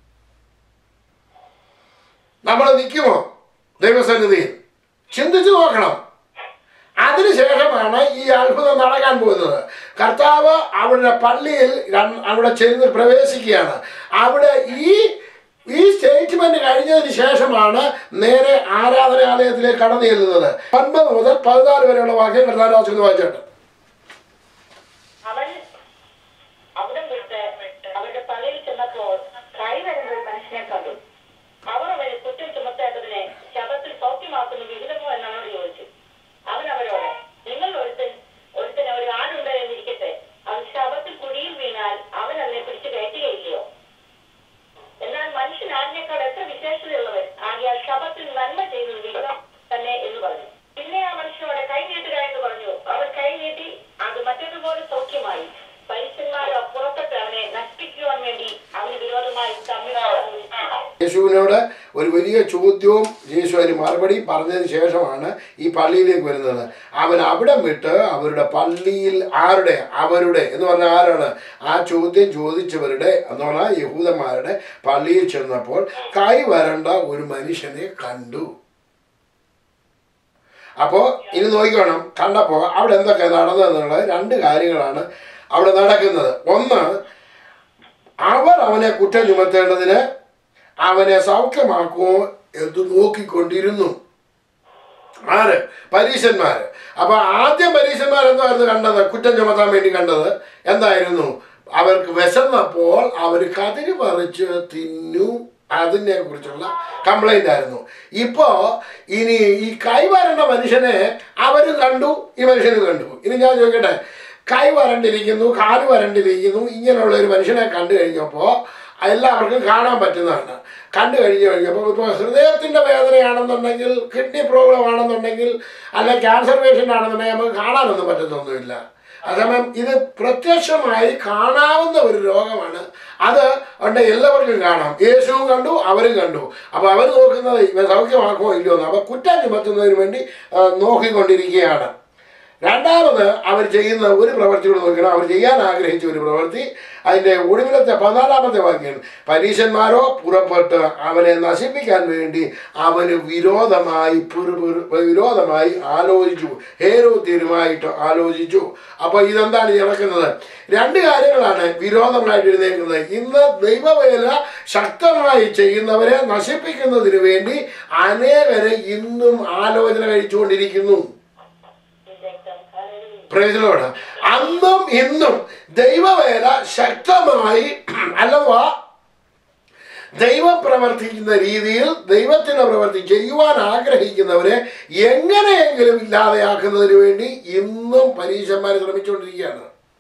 നമ്മൾ നിൽക്കുമോ ദൈവസന്നിധിയിൽ ചിന്തിച്ചു നോക്കണം അതിനുശേഷമാണ് ഈ അത്ഭുതം നടക്കാൻ പോകുന്നത് കർത്താവ് അവരുടെ പള്ളിയിൽ രം- അവിടെ ചെന്ന് പ്രവേശിക്കുകയാണ് അവിടെ ഈ ഈ സ്റ്റേറ്റ്മെന്റ് കഴിഞ്ഞതിന് ശേഷമാണ് നേരെ ആരാധനാലയത്തിലേക്ക് കടന്നു ചെല്ലുന്നത് ഒൻപത് മുതൽ പതിനാല് വരെയുള്ള വാക്യം കർത്താരാശുന്ന് വായിച്ചിട്ട് അവൻ അവിടെ വിട്ട് അവരുടെ പള്ളിയിൽ ചെന്നപ്പോൾ കൈവരുന്ന ഒരു മനുഷ്യനെ കണ്ടു അവർ അവന് കുറ്റം ചുമത്തേണ്ടതിനെ ശബത്തിൽ സൗഖ്യമാക്കുന്ന വിഹിതമോ എന്നവനോട് ചോദിച്ചു അവൻ അവരോട് നിങ്ങൾ ഒരുത്തൻ ഒരുത്തന് ഒരു ആടുണ്ട് എന്നിരിക്കട്ടെ അവൻ ശബത്തിൽ കുഴിയിൽ വീണാൽ അവൻ അതിനെ പിടിച്ചു കയറ്റുകയില്ലയോ എന്നാൽ മനുഷ്യൻ ആടിനേക്കാൾ എത്ര വിശേഷതയുള്ളവൻ ആകിയാൽ ശബത്തിൽ നന്മ ചെയ്യുന്നത് വിഹിതം തന്നെ എന്ന് പറഞ്ഞു പിന്നെ ആ മനുഷ്യനോട് കൈ നീട്ടുക എന്ന് പറഞ്ഞു അവൻ കൈ നീട്ടി അത് മറ്റൊരുപോലെ സൗഖ്യമായി പരീക്ഷന്മാർ പുറപ്പെട്ട് അവനെ നശിപ്പിക്കുവാൻ വേണ്ടി അവന് വിരോധമായി തമ്മിൽ യേശുവിനോട് ഒരു വലിയ ചോദ്യവും യേശു അതിന് മറുപടി പറഞ്ഞതിന് ശേഷമാണ് ഈ പള്ളിയിലേക്ക് വരുന്നത് അവൻ അവിടെ വിട്ട് അവരുടെ പള്ളിയിൽ ആരുടെ അവരുടെ എന്ന് പറഞ്ഞാൽ ആരാണ് ആ ചോദ്യം ചോദിച്ചവരുടെ എന്ന് പറഞ്ഞാൽ യഹൂദന്മാരുടെ പള്ളിയിൽ ചെന്നപ്പോൾ കൈ വരണ്ട ഒരു മനുഷ്യനെ കണ്ടു അപ്പോൾ ഇനി നോക്കിക്കോണം കണ്ടപ്പോൾ അവിടെ എന്തൊക്കെ നടന്നതെന്നുള്ള രണ്ട് കാര്യങ്ങളാണ് അവിടെ നടക്കുന്നത് ഒന്ന് അവർ അവനെ കുറ്റം ചുമത്തേണ്ടതിന് അവനെ സൗഖ്യമാക്കുമോ എന്ന് നോക്കിക്കൊണ്ടിരുന്നു ആര് പരീശന്മാര് അപ്പൊ ആദ്യം പരീശന്മാർ എന്തായിരുന്നു കണ്ടത് കുറ്റം ചുമത്താൻ വേണ്ടി കണ്ടത് എന്തായിരുന്നു അവർക്ക് വിശന്നപ്പോൾ അവർ കതിര് പറിച്ച് തിന്നു അതിനെ കുറിച്ചുള്ള കംപ്ലൈന്റ് ആയിരുന്നു ഇപ്പോ ഇനി ഈ കൈ വരേണ്ട മനുഷ്യനെ അവരും കണ്ടു ഈ മനുഷ്യനും കണ്ടു ഇനി ഞാൻ ചോദിക്കട്ടെ കൈ വരണ്ടിരിക്കുന്നു കാല് വരണ്ടിരിക്കുന്നു ഇങ്ങനെയുള്ള ഒരു മനുഷ്യനെ കണ്ടു കഴിഞ്ഞപ്പോൾ എല്ലാവർക്കും കാണാൻ പറ്റുന്നതാണ് കണ്ടു കഴിഞ്ഞു കഴിഞ്ഞപ്പോൾ ഇപ്പോൾ ഹൃദയത്തിൻ്റെ വേദനയാണെന്നുണ്ടെങ്കിൽ കിഡ്നി പ്രോബ്ലം ആണെന്നുണ്ടെങ്കിൽ അല്ല ക്യാൻസർ പേഷ്യൻ്റ് ആണെന്നുണ്ടെങ്കിൽ നമുക്ക് കാണാനൊന്നും പറ്റത്തൊന്നുമില്ല അതേസമയം ഇത് പ്രത്യക്ഷമായി കാണാവുന്ന ഒരു രോഗമാണ് അത് ഉണ്ട് എല്ലാവർക്കും കാണാം യേശുവും കണ്ടു അവരും കണ്ടു അപ്പോൾ അവർ നോക്കുന്നത് ഇവ സൗഖ്യമാക്കുമോ ഇല്ലയോ എന്ന് അപ്പോൾ കുറ്റം ചുമത്തുന്നതിന് വേണ്ടി ആ, നോക്കിക്കൊണ്ടിരിക്കുകയാണ് രണ്ടാമത് അവർ ചെയ്യുന്ന ഒരു പ്രവൃത്തി കൂടെ നോക്കണം അവർ ചെയ്യാൻ ആഗ്രഹിച്ച ഒരു പ്രവൃത്തി അതിൻ്റെ ഒടുവിലത്തെ പതിനാലാമത്തെ വാക്യം പരീശന്മാരോ പുറപ്പെട്ട് അവനെ നശിപ്പിക്കാൻ വേണ്ടി അവന് വിരോധമായി പിറു- പിറു- വിരോധമായി ആലോചിച്ചു ഹേരോത്യരുമായിട്ട് ആലോചിച്ചു അപ്പോൾ ഇതെന്താണ് ഈ നടക്കുന്നത് രണ്ട് കാര്യങ്ങളാണ് വിരോധമായിട്ട് എഴുന്നേക്കുന്നത് ഇന്ന് ദൈവവേല ശക്തമായി ചെയ്യുന്നവരെ നശിപ്പിക്കുന്നതിന് വേണ്ടി അനേകരെ ഇന്നും ആലോചന കഴിച്ചുകൊണ്ടിരിക്കുന്നു പ്രയോജനമാണ് അന്നും ഇന്നും ദൈവവേല ശക്തമായി അല്ലവാ ദൈവം പ്രവർത്തിക്കുന്ന രീതിയിൽ ദൈവത്തിന്റെ പ്രവർത്തി ചെയ്യുവാൻ ആഗ്രഹിക്കുന്നവരെ എങ്ങനെയെങ്കിലും ഇല്ലാതെയാക്കുന്നതിന് വേണ്ടി ഇന്നും പരീക്ഷന്മാർ ശ്രമിച്ചുകൊണ്ടിരിക്കുകയാണ്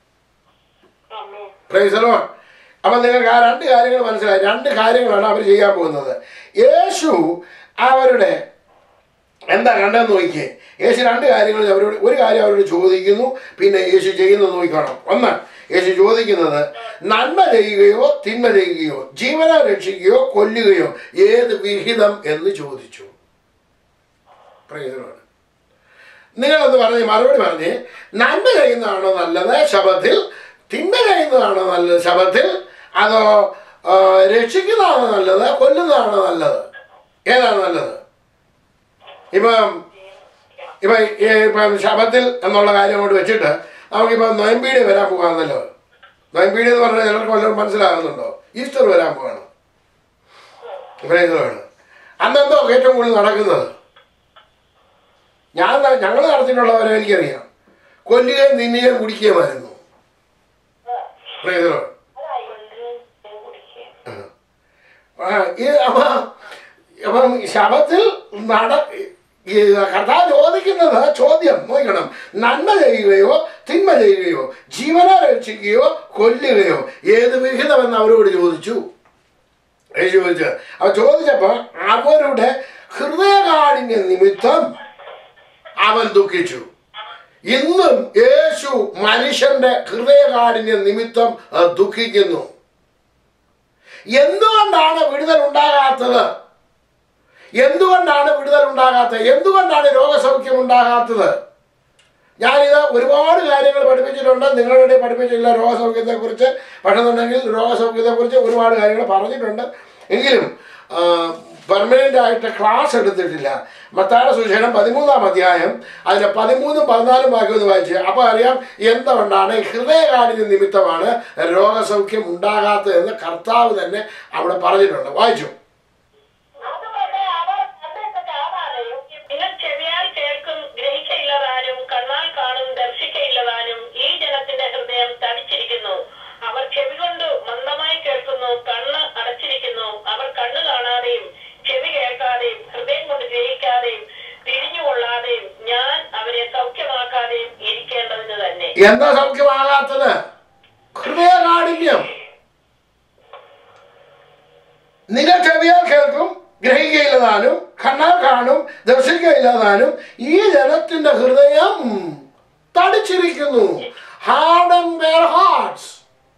പ്രൈസലോ അപ്പം നിങ്ങൾക്ക് ആ രണ്ട് കാര്യങ്ങൾ മനസ്സിലായി രണ്ട് കാര്യങ്ങളാണ് അവർ ചെയ്യാൻ പോകുന്നത് യേശു അവരുടെ എന്താ കണ്ടെന്ന് നോക്കിയേ യേശു രണ്ട് കാര്യങ്ങൾ അവരോട് ഒരു കാര്യം അവരോട് ചോദിക്കുന്നു പിന്നെ യേശു ചെയ്യുന്നത് നോക്കണം ഒന്ന് യേശു ചോദിക്കുന്നത് നന്മ ചെയ്യുകയോ തിന്മ ചെയ്യുകയോ ജീവനെ രക്ഷിക്കുകയോ കൊല്ലുകയോ ഏത് വിഹിതം എന്ന് ചോദിച്ചു പ്രയോജനമാണ് നിങ്ങളൊന്ന് പറഞ്ഞ് മറുപടി പറഞ്ഞ് നന്മ ചെയ്യുന്നതാണോ നല്ലത് ശബത്തിൽ തിന്മ ചെയ്യുന്നതാണോ നല്ലത് ശബത്തിൽ അതോ ആ, രക്ഷിക്കുന്നതാണോ നല്ലത് കൊല്ലുന്നതാണോ നല്ലത് ഏതാണ് നല്ലത് ഇപ്പം ഇപ്പം ഈ ഇപ്പം ശബത്തിൽ എന്നുള്ള കാര്യം കൊണ്ട് വെച്ചിട്ട് നമുക്കിപ്പം നൊയമ്പീടി വരാൻ പോകാമെന്നല്ലോ നോയമ്പീടി എന്ന് പറഞ്ഞാൽ ചിലർക്ക് വല്ലതും മനസ്സിലാകുന്നുണ്ടോ ഈസ്റ്റർ വരാൻ പോവാണ് വേണം അന്നെന്തോ ഏറ്റവും കൂടുതൽ നടക്കുന്നത് ഞാൻ ഞങ്ങൾ നടത്തിയിട്ടുള്ളവരെ എനിക്കറിയാം കൊല്ലുകയും തിന്നുകയും കുടിക്കുകയുമായിരുന്നു Praise the Lord. ആ, ഈ അപ്പൊ അപ്പം ശബത്തിൽ നട ഈ കർത്താവ് ചോദിക്കുന്നത് ചോദ്യം നോക്കണം നന്മ ചെയ്യുകയോ തിന്മ ചെയ്യുകയോ ജീവനെ രക്ഷിക്കുകയോ കൊല്ലുകയോ ഏത് വിഹിതമെന്ന് അവരോട് ചോദിച്ചു യേശു ചോദിച്ചു അവ ചോദിച്ചപ്പോൾ അവരുടെ ഹൃദയകാഠിന്യ നിമിത്തം അവൻ ദുഃഖിച്ചു ഇന്നും യേശു മനുഷ്യന്റെ ഹൃദയകാഠിന്യ നിമിത്തം ആ, ദുഃഖിക്കുന്നു എന്തുകൊണ്ടാണ് വിടുതൽ ഉണ്ടാകാത്തത് എന്തുകൊണ്ടാണ് വിടുതൽ ഉണ്ടാകാത്തത് എന്തുകൊണ്ടാണ് രോഗസൗഖ്യം ഉണ്ടാകാത്തത് ഞാനിത് ഒരുപാട് കാര്യങ്ങൾ പഠിപ്പിച്ചിട്ടുണ്ട് നിങ്ങളുടെ പഠിപ്പിച്ചില്ല രോഗസൗഖ്യത്തെക്കുറിച്ച് പക്ഷെന്നുണ്ടെങ്കിൽ രോഗസൗഖ്യത്തെക്കുറിച്ച് ഒരുപാട് കാര്യങ്ങൾ പറഞ്ഞിട്ടുണ്ട് എങ്കിലും പെർമനൻ്റ് ആയിട്ട് ക്ലാസ് എടുത്തിട്ടില്ല മത്താഴ സുശേഷം പതിമൂന്നാം അധ്യായം അതിൻ്റെ പതിമൂന്നും പതിനാലും വാക്യം ഒന്ന് വായിച്ച് അപ്പോൾ അറിയാം എന്തുകൊണ്ടാണ് ഹൃദയകാഠിന്യ നിമിത്തമാണ് രോഗസൗഖ്യം ഉണ്ടാകാത്തതെന്ന് കർത്താവ് തന്നെ അവിടെ പറഞ്ഞിട്ടുണ്ട് വായിച്ചു അതുകൊണ്ട് അവർ കണ്ടിട്ട് കാണാതെയും നിങ്ങൾ ചെവിയാൽ കേൾക്കും ഗ്രഹിക്കയില്ലതാനും കണ്ണാൽ കാണും ദർശിക്കയില്ലതാനും ഈ ജനത്തിന്റെ ഹൃദയം തടിച്ചിരിക്കുന്നു അവർ ചെവി കൊണ്ട് മന്ദമായി കേൾക്കുന്നു കണ്ണ് അടച്ചിരിക്കുന്നു അവർ കണ്ണ് കാണാതെയും ചെവി കേൾക്കാതെയും ഹൃദയം കൊണ്ട് ഗ്രഹിക്കാതെയും തിരിഞ്ഞുകൊള്ളാതെയും ഞാൻ അവരെ സൗഖ്യമാക്കാതെയും ഇരിക്കേണ്ടതിന് തന്നെ എന്താ സൗഖ്യമാകാത്തത് ഹൃദയകാഠിന്യം നിങ്ങൾ ചെവിയാൽ കേൾക്കും ഗ്രഹിക്കയില്ലതാനും കണ്ണാൽ കാണും ദർശിക്കയില്ലതാനും ഈ ജനത്തിന്റെ ഹൃദയം തടിച്ചിരിക്കുന്നു ഹാർഡ് their ഹാർട്ട്സ്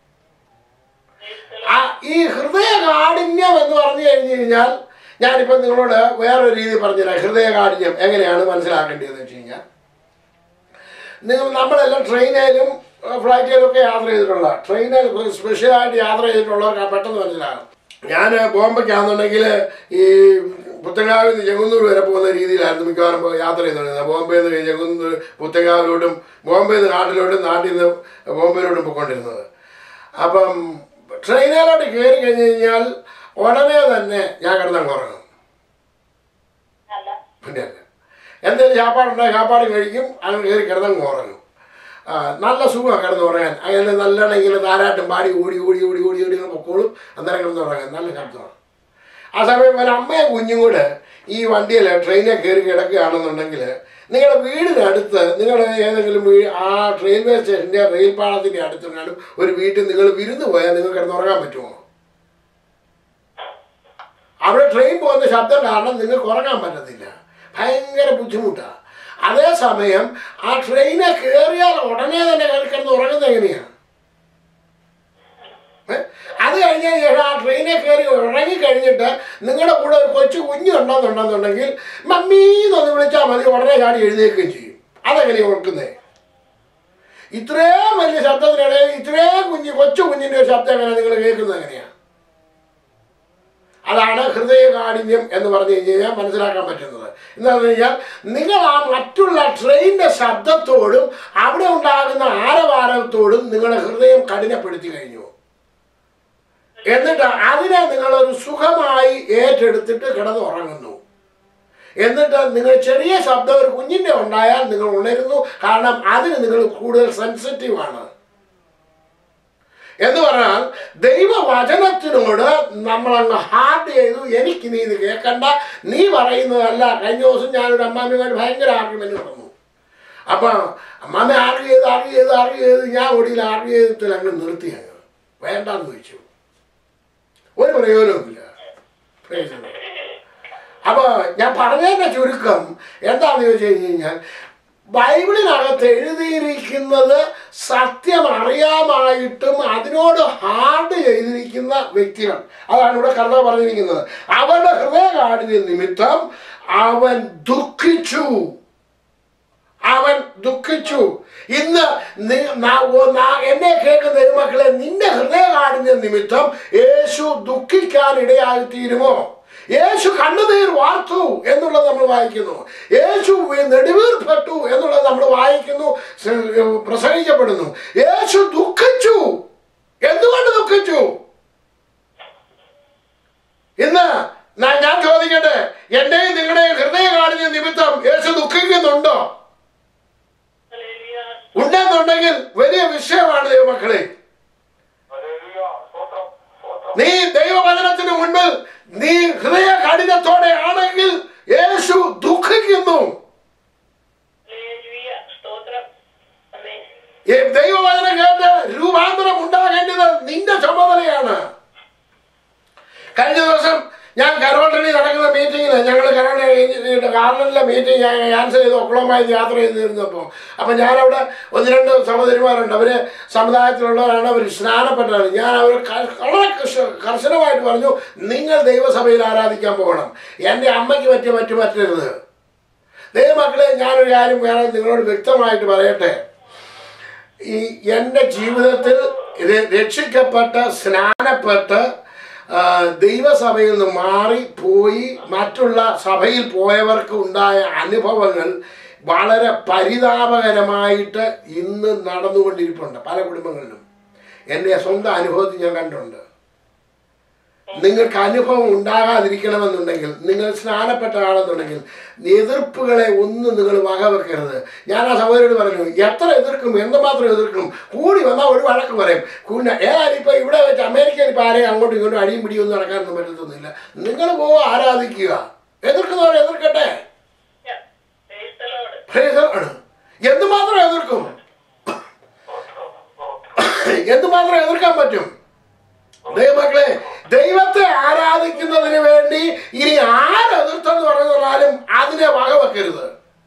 ഈ ഹൃദയകാഠിന്യം എന്ന് പറഞ്ഞു കഴിഞ്ഞു കഴിഞ്ഞാൽ ഞാനിപ്പോൾ നിങ്ങളോട് വേറൊരു രീതി പറഞ്ഞുതരാം ഹൃദയകാഠിന്യം എങ്ങനെയാണ് മനസ്സിലാക്കേണ്ടതെന്ന് വെച്ച് കഴിഞ്ഞാൽ നിങ്ങൾ നമ്മളെല്ലാം ട്രെയിനിലും ഫ്ലൈറ്റിലും ഒക്കെ യാത്ര ചെയ്തിട്ടുള്ള ട്രെയിനിൽ സ്പെഷ്യലായിട്ട് യാത്ര ചെയ്തിട്ടുള്ളവർക്ക് പെട്ടെന്ന് മനസ്സിലാകും ഞാൻ ബോംബെക്കാണെന്നുണ്ടെങ്കിൽ ഈ പുത്തങ്കാവിൽ നിന്ന് ചെങ്ങന്നൂർ വരെ പോകുന്ന രീതിയിലായിരുന്നു മിക്കവാറും പോ- യാത്ര ചെയ്തുകൊണ്ടിരുന്നത് ബോംബെയിൽ നിന്ന് ചെങ്ങന്നൂർ പുത്തങ്കാവിലോട്ടും ബോംബെയിൽ നിന്ന് നാട്ടിലോട്ടും നാട്ടിൽ നിന്ന് ബോംബെയിലോട്ടും പോയിക്കൊണ്ടിരുന്നത് അപ്പം ട്രെയിനിലോട്ട് കയറി കഴിഞ്ഞ് കഴിഞ്ഞാൽ ഉടനെ തന്നെ ഞാൻ കിടന്നങ്ങ് ഉറങ്ങും അല്ല പിന്നെ അല്ല എന്തെങ്കിലും ചാപ്പാടുണ്ടായി ചാപ്പാട് കഴിക്കും അങ്ങനെ കയറി കിടന്നങ്ങ് ഉറങ്ങും ആ, നല്ല സുഖമാണ് കിടന്ന് ഉറങ്ങാൻ അങ്ങനെ നല്ലോണം ഇങ്ങനെ താരാട്ടും പാടി ഓടി ഓടി ഓടി ഓടി ഓടി ഇങ്ങനെ പൊക്കോളും അന്നേരം കിടന്ന് ഉറങ്ങാൻ നല്ല ശബ്ദമാണ് ആ സമയം ഒരു അമ്മയും കുഞ്ഞും കൂടെ ഈ വണ്ടിയിൽ ട്രെയിനിൽ കയറി കിടക്കുകയാണെന്നുണ്ടെങ്കിൽ നിങ്ങളുടെ വീടിനടുത്ത് നിങ്ങളുടെ ഏതെങ്കിലും വീ ആ റെയിൽവേ സ്റ്റേഷൻ്റെ റെയിൽ പാളത്തിൻ്റെ അടുത്തെങ്ങാനും ഒരു വീട്ടിൽ നിങ്ങൾ വിരുന്ന് പോയാൽ നിങ്ങൾക്ക് കിടന്ന് ഉറങ്ങാൻ പറ്റുമോ അവിടെ ട്രെയിൻ പോകുന്ന ശബ്ദം കാരണം നിങ്ങൾക്ക് ഉറങ്ങാൻ പറ്റത്തില്ല ഭയങ്കര ബുദ്ധിമുട്ടാണ് അതേസമയം ആ ട്രെയിനെ കയറിയാൽ ഉടനെ തന്നെ കയറി കിടന്ന് ഉറങ്ങുന്നത് എങ്ങനെയാണ് ഏ? അത് കഴിഞ്ഞ ശേഷം ആ ട്രെയിനെ കയറി ഉറങ്ങി കഴിഞ്ഞിട്ട് നിങ്ങളുടെ കൂടെ ഒരു കൊച്ചു കുഞ്ഞുണ്ടെന്നുണ്ടെന്നുണ്ടെങ്കിൽ മമ്മീ എന്നൊന്ന് വിളിച്ചാൽ മതി ഉടനെ ചാടി എഴുന്നേൽക്കുകയും ചെയ്യും അതെങ്ങനെയാണ് ഓർക്കുന്നേ ഇത്രയും വലിയ ശബ്ദത്തിനിടയിൽ ഇത്രയും കുഞ്ഞ് കൊച്ചു കുഞ്ഞിൻ്റെ ഒരു ശബ്ദം എങ്ങനെ നിങ്ങൾ കേൾക്കുന്നത് എങ്ങനെയാണ് അതാണ് ഹൃദയകാഠിന്യം എന്ന് പറഞ്ഞു കഴിഞ്ഞാൽ മനസ്സിലാക്കാൻ പറ്റുന്നത് എന്താണെന്ന് കഴിഞ്ഞാൽ നിങ്ങൾ ആ മറ്റുള്ള ട്രെയിനിന്റെ ശബ്ദത്തോടും അവിടെ ഉണ്ടാകുന്ന ആരവാരത്തോടും നിങ്ങളുടെ ഹൃദയം കഠിനപ്പെടുത്തി കഴിഞ്ഞു എന്നിട്ട് അതിനെ നിങ്ങളൊരു സുഖമായി ഏറ്റെടുത്തിട്ട് കിടന്ന് ഉറങ്ങുന്നു എന്നിട്ട് നിങ്ങൾ ചെറിയ ശബ്ദം ഒരു കുഞ്ഞിൻ്റെ ഉണ്ടായാൽ നിങ്ങൾ ഉണരുന്നു കാരണം അതിന് നിങ്ങൾ കൂടുതൽ സെൻസിറ്റീവ് ആണ് എന്ന് പറഞ്ഞാൽ ദൈവവചനത്തിനോട് നമ്മളങ്ങ് ഹാർഡ് ചെയ്തു എനിക്ക് നീ ഇത് കേൾക്കണ്ട നീ പറയുന്നതല്ല കഴിഞ്ഞ ദിവസം ഞാനൊരു അമ്മാമ്മയുമായിട്ട് ഭയങ്കര ആർഗ്യുമെന്റ് നടന്നു അപ്പം അമ്മാമ്മ ആർഗ്യ ചെയ്ത് ആർഗ്യ ചെയ്ത് ആർഗ്യ ചെയ്ത് ഞാൻ ഒടിയിൽ ആർഗ്യ ചെയ്തിട്ട് അങ്ങ് നിർത്തി അങ്ങ് വേണ്ടാന്ന് ചോദിച്ചു ഒരു പ്രയോജനവുമില്ല Praise the Lord. അപ്പൊ ഞാൻ പറഞ്ഞതിന്റെ ചുരുക്കം എന്താണെന്ന് ചോദിച്ചു കഴിഞ്ഞ് കഴിഞ്ഞാൽ ബൈബിളിനകത്ത് എഴുതിയിരിക്കുന്നത് സത്യം അറിയാമായിട്ടും അതിനോട് ഹാർഡ് ചെയ്തിരിക്കുന്ന വ്യക്തികൾ അതാണ് ഇവിടെ കർത്താവ് പറഞ്ഞിരിക്കുന്നത് അവരുടെ ഹൃദയകാഠിന്യ നിമിത്തം അവൻ ദുഃഖിച്ചു അവൻ ദുഃഖിച്ചു ഇന്ന് നി- നാ- ഓ- നാ- എന്നെ കേൾക്കുന്ന ദൈവമക്കളെ നിന്റെ ഹൃദയകാഠിന്യ നിമിത്തം യേശു ദുഃഖിക്കാൻ ഇടയായി തീരുമോ യേശു കണ്ണുനീർ വാർത്തു എന്നുള്ളത് നമ്മൾ വായിക്കുന്നു യേശു നെടുവീർപ്പെട്ടു എന്നുള്ളത് നമ്മൾ വായിക്കുന്നു സ- പ്രസംഗിക്കപ്പെടുന്നു യേശു ദുഃഖിച്ചു നിന്റെ ചുമതലയാണ് കഴിഞ്ഞ ദിവസം ഞാൻ കരോളിൽ നടക്കുന്ന മീറ്റിങ്ങിൽ ഞങ്ങൾ കരോളിൽ ഗാർഡനിലെ മീറ്റിംഗ് ഞാൻ ക്യാൻസൽ ചെയ്ത് ഒക്കളവുമായി യാത്ര ചെയ്തിരുന്നപ്പോൾ അപ്പം ഞാനവിടെ ഒന്ന് രണ്ട് സഹോദരിമാരുണ്ട് അവർ സമുദായത്തിലുള്ളവരാണ് അവർ സ്നാനപ്പെട്ടവരാണ് ഞാൻ അവർ ക- വളരെ കർശ- കർശനമായിട്ട് പറഞ്ഞു നിങ്ങൾ ദൈവസഭയിൽ ആരാധിക്കാൻ പോകണം എൻ്റെ അമ്മയ്ക്ക് പറ്റിയ മറ്റു പറ്റരുത് ദൈവമക്കളെ ഞാനൊരു കാര്യം വേറെ നിങ്ങളോട് വ്യക്തമായിട്ട് പറയട്ടെ ഈ എൻ്റെ ജീവിതത്തിൽ ര- രക്ഷിക്കപ്പെട്ട് സ്നാനപ്പെട്ട് ആ, ദൈവസഭയിൽ നിന്ന് മാറി പോയി മറ്റുള്ള സഭയിൽ പോയവർക്ക് ഉണ്ടായ അനുഭവങ്ങൾ വളരെ പരിതാപകരമായിട്ട് ഇന്ന് നടന്നുകൊണ്ടിരിപ്പുണ്ട് പല കുടുംബങ്ങളിലും എൻ്റെ സ്വന്തം അനുഭവത്തിൽ ഞാൻ കണ്ടിട്ടുണ്ട് നിങ്ങൾക്ക് അനുഭവം ഉണ്ടാകാതിരിക്കണമെന്നുണ്ടെങ്കിൽ നിങ്ങൾ സ്നാനപ്പെട്ട ആളെന്നുണ്ടെങ്കിൽ എതിർപ്പുകളെ ഒന്നും നിങ്ങൾ വകവെക്കരുത് ഞാൻ ആ സഹോദരോട് പറഞ്ഞു എത്ര എതിർക്കും എന്തുമാത്രം എതിർക്കും കൂടി വന്നാൽ ഒരു വഴക്ക് പറയും കൂടി ഏതായാലും ഇപ്പോൾ ഇവിടെ വെച്ച് അമേരിക്കയിൽ ഇപ്പോൾ ആരെയും അങ്ങോട്ടും ഇങ്ങോട്ടും അടിയും പിടിയൊന്നും നടക്കാനൊന്നും പറ്റത്തൊന്നുമില്ല നിങ്ങൾ പോവുക ആരാധിക്കുക എതിർക്കുന്നവർ എതിർക്കട്ടെ Praise the Lord. എന്തുമാത്രം എതിർക്കും എന്തുമാത്രം എതിർക്കാൻ പറ്റും ദൈവമക്കളെ ദൈവത്തെ ആരാധിക്കുന്നതിന് വേണ്ടി ഇനി ആരെതിർത്തെന്ന് പറഞ്ഞാലും അതിനെ വകവെക്കരുത്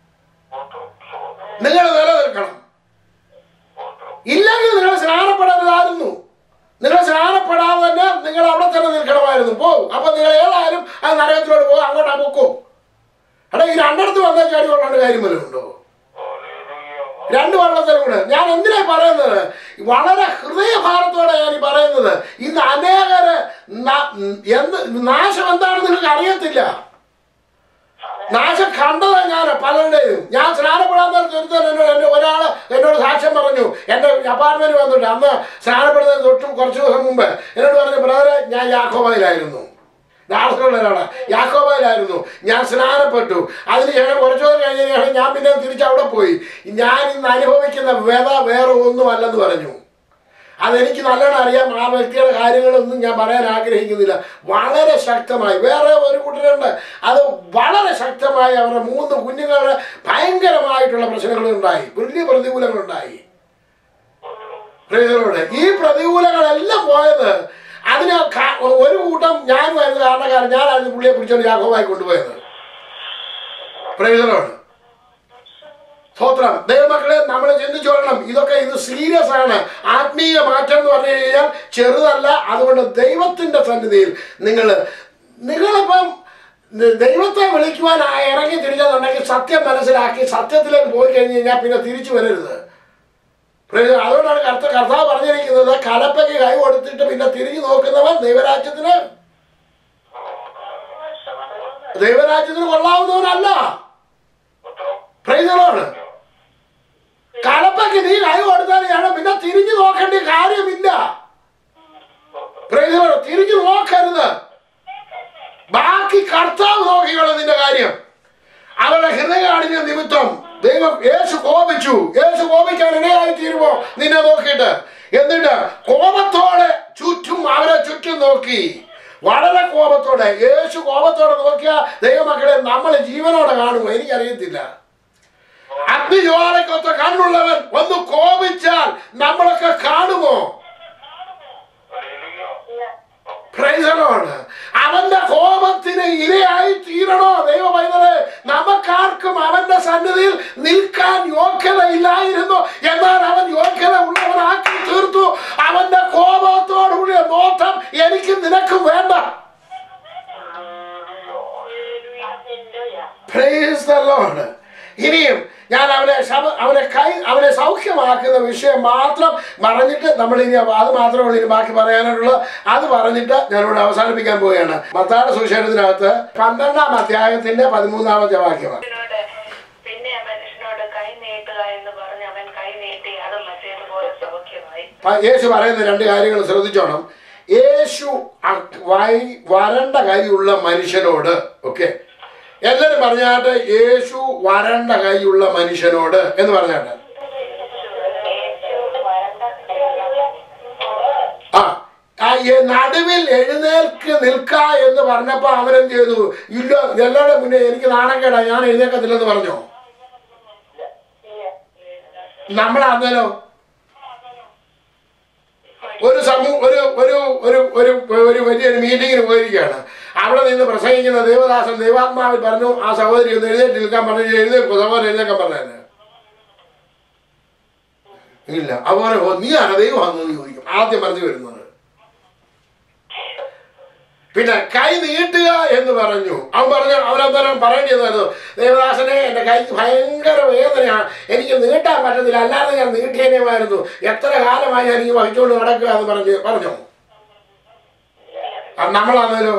നിങ്ങൾ നിലനിൽക്കണം ഇല്ലെങ്കിൽ നിങ്ങൾ സ്നാനപ്പെടരുതായിരുന്നു നിങ്ങൾ സ്നാനപ്പെടാതെ തന്നെ നിങ്ങൾ അവിടെ തന്നെ നിൽക്കണമായിരുന്നു പോകും അപ്പൊ നിങ്ങൾ ഏതായാലും ആ നരകത്തിലോട്ട് പോകും അങ്ങോട്ടാ പൊക്കും എടാ ഈ രണ്ടിടത്ത് വന്ന ചാടി കൊള്ളേണ്ട കാര്യം വല്ലതും ഉണ്ടോ രണ്ട് വള്ളത്തിലും കൂടെ ഞാൻ എന്തിനാ പറയുന്നത് വളരെ ഹൃദയഭാരത്തോടെ ഞാൻ ഈ പറയുന്നത് ഇന്ന് അനേകര് ന- എന്ത് നാശം എന്താണെന്ന് നിങ്ങൾക്ക് അറിയത്തില്ല നാശം കണ്ടതാ ഞാൻ പലരുടെയും ഞാൻ സ്നാനപ്പെടാൻ നേരത്തെ ഒരുത്തൻ എന്നോട് എന്നെ ഒരാൾ എന്നോട് സാക്ഷ്യം പറഞ്ഞു എൻ്റെ അപ്പാർട്ട്മെന്റ് വന്നിട്ട് അന്ന് സ്നാനപ്പെടുന്നതിന് തൊട്ടും കുറച്ച് ദിവസം മുമ്പ് എന്നോട് പറഞ്ഞു ബ്രദറെ ഞാൻ യാക്കോബയിലായിരുന്നു ദാസനുള്ള ഒരാളാണ് യാക്കോബയിലായിരുന്നു ഞാൻ സ്നാനപ്പെട്ടു അതിനുശേഷം കുറച്ചു ദിവസം കഴിഞ്ഞതിന് ശേഷം ഞാൻ പിന്നെ തിരിച്ച് അവിടെ പോയി ഞാൻ ഇന്ന് അനുഭവിക്കുന്ന വ്യത വേറെ ഒന്നുമല്ലെന്ന് പറഞ്ഞു അതെനിക്ക് നല്ലോണം അറിയാം ആ വ്യക്തിയുടെ കാര്യങ്ങളൊന്നും ഞാൻ പറയാൻ ആഗ്രഹിക്കുന്നില്ല വളരെ ശക്തമായി വേറെ ഒരു കൂട്ടരുണ്ട് അത് വളരെ ശക്തമായി അവരുടെ മൂന്ന് കുഞ്ഞുങ്ങളുടെ ഭയങ്കരമായിട്ടുള്ള പ്രശ്നങ്ങളുണ്ടായി വലിയ പ്രതികൂലങ്ങളുണ്ടായി പ്രിയരോട് ഈ പ്രതികൂലങ്ങളെല്ലാം പോയത് അതിന് ക- ഒരു കൂട്ടം ഞാനുമായിരുന്നു കാരണക്കാരൻ ഞാനായിരുന്നു പുള്ളിയെ പിടിച്ചോണ്ട് യാക്കോബായി കൊണ്ടുപോയത് പ്രയോജനമാണ് സ്തോത്രം ദൈവമക്കളെ നമ്മൾ ചിന്തിച്ചോളണം ഇതൊക്കെ ഇത് സീരിയസ് ആണ് ആത്മീയ മാറ്റം എന്ന് പറഞ്ഞു കഴിഞ്ഞാൽ ചെറുതല്ല അതുകൊണ്ട് ദൈവത്തിന്റെ സന്നിധിയിൽ നിങ്ങൾ നിങ്ങളിപ്പം ന- ദൈവത്തെ വിളിക്കുവാൻ ആ ഇറങ്ങി തിരിച്ചെന്നുണ്ടെങ്കിൽ സത്യം മനസ്സിലാക്കി സത്യത്തിലേക്ക് പോയി കഴിഞ്ഞ് കഴിഞ്ഞാൽ പിന്നെ തിരിച്ചു വരരുത് പ്രയോ- അതുകൊണ്ടാണ് കർത്ത കർത്താവ് പറഞ്ഞിരിക്കുന്നത് കലപ്പയ്ക്ക് കൈ കൊടുത്തിട്ട് പിന്നെ തിരിഞ്ഞു നോക്കുന്നവൻ ദൈവരാജ്യത്തിന് ദൈവരാജ്യത്തിന് കൊള്ളാവുന്നവനല്ല പ്രൈസറാണ് കലപ്പയ്ക്ക് നീ കൈ കൊടുത്താൽ ഞാൻ പിന്നെ തിരിഞ്ഞു നോക്കേണ്ട കാര്യമില്ല പ്രൈസറാണ് തിരിഞ്ഞു നോക്കരുത് ബാക്കി കർത്താവ് നോക്കിയോളൂ നിന്റെ കാര്യം അവരുടെ ഹൃദയാടിന്റെ നിമിത്തം ദൈവം യേശു കോപിച്ചു യേശു കോപിക്കാൻ ഇടയായി തീരുമോ നിന്നെ നോക്കിയിട്ട് എന്നിട്ട് കോപത്തോടെ ചുറ്റും അവരെ ചുറ്റും നോക്കി വളരെ കോപത്തോടെ യേശു കോപത്തോടെ നോക്കിയ ദൈവമക്കളെ നമ്മൾ ജീവനോടെ കാണുമോ എനിക്കറിയത്തില്ല അഗ്നിജ്വാലക്കൊത്ത കണ്ണുള്ളവൻ ഒന്ന് കോപിച്ചാൽ നമ്മളൊക്കെ കാണുമോ പ്രൈസലോണ് അവന്റെ കോപത്തിന് ഇരയായി തീരണോ ദൈവ പൈതലെ നമുക്കാർക്കും അവന്റെ സന്നിധിയിൽ നിൽക്കാൻ യോഗ്യതയില്ലായിരുന്നു എന്നാൽ അവൻ യോഗ്യത ഉള്ളവനാക്കി തീർത്തു അവന്റെ കോപത്തോടുകൂടിയ നോട്ടം എനിക്കും നിനക്കും വേണ്ട Praise the Lord. ഇനിയും ഞാൻ അവനെ ശമ- അവനെ കൈ അവനെ സൗഖ്യമാക്കുന്ന വിഷയം മാത്രം പറഞ്ഞിട്ട് നമ്മൾ ഇനി അത് മാത്രമേ ഉള്ളൂ ഇനി ബാക്കി പറയാനുള്ളൂ അത് പറഞ്ഞിട്ട് ഞാനിവിടെ അവസാനിപ്പിക്കാൻ പോവുകയാണ് മത്താട് സുശേഷത്തിനകത്ത് പന്ത്രണ്ടാം അധ്യായത്തിന്റെ പതിമൂന്നാമത്തെ വാക്യമാണ് മനുഷ്യനോട് പിന്നെ ആ മനുഷ്യനോട് കൈ നീട്ടുക എന്ന് പറഞ്ഞ് അവൻ കൈ നീട്ടി അത് മറ്റേതുപോലെ സൗഖ്യമായി പ- യേശു പറയുന്ന രണ്ട് കാര്യങ്ങൾ ശ്രദ്ധിച്ചോണം യേശു അ- വൈ- വരണ്ട കൈയുള്ള മനുഷ്യനോട് ഓക്കെ എല്ലാരും പറഞ്ഞാട്ടെ യേശു വരണ്ട കൈയുള്ള മനുഷ്യനോട് എന്ന് പറഞ്ഞാട്ടെ ആ ആ ഈ നടുവിൽ എഴുന്നേൽക്ക് നിൽക്ക എന്ന് പറഞ്ഞപ്പോ അവൻ എന്ത് ചെയ്തു ഇല്ല എല്ലാവരുടെ മുന്നേ എനിക്ക് നാണക്കേടാ ഞാൻ എഴുന്നേക്കത്തില്ലെന്ന് പറഞ്ഞോ ഒരു സമൂഹ ഒരു ഒരു ഒരു ഒരു ഒരു വലിയൊരു മീറ്റിങ്ങിന് പോയിരിക്കുകയാണ് അവിടെ നിന്ന് പ്രസംഗിക്കുന്ന ദേവദാസൻ ദൈവാത്മാവിൽ പറഞ്ഞു ആ സഹോദരി ഒന്ന് എഴുന്നേറ്റ് നിൽക്കാൻ പറഞ്ഞു എഴുന്നേൽക്കും സഹോദരൻ എഴുന്നേക്കാൻ പറഞ്ഞത് ഇല്ല അതുപോലെ ഓ, നീ ആരാ ദൈവമാണെന്ന് ചോദിക്കും ആദ്യം പറഞ്ഞു വരുന്നത് പിന്നെ കൈ നീട്ടുക എന്ന് പറഞ്ഞു അവൻ പറഞ്ഞു അവനന്തരം പറയേണ്ടതായിരുന്നു ദേവദാസനെ എൻ്റെ കൈക്ക് ഭയങ്കര വേദനയാണ് എനിക്ക് നീട്ടാൻ പറ്റത്തില്ല അല്ലാതെ ഞാൻ നീട്ടിയേനെമായിരുന്നു എത്ര കാലമായി ഞാൻ ഈ വഹിച്ചുകൊണ്ട് നടക്കുക എന്ന് പറഞ്ഞു പറഞ്ഞു അത് നമ്മളാണല്ലോ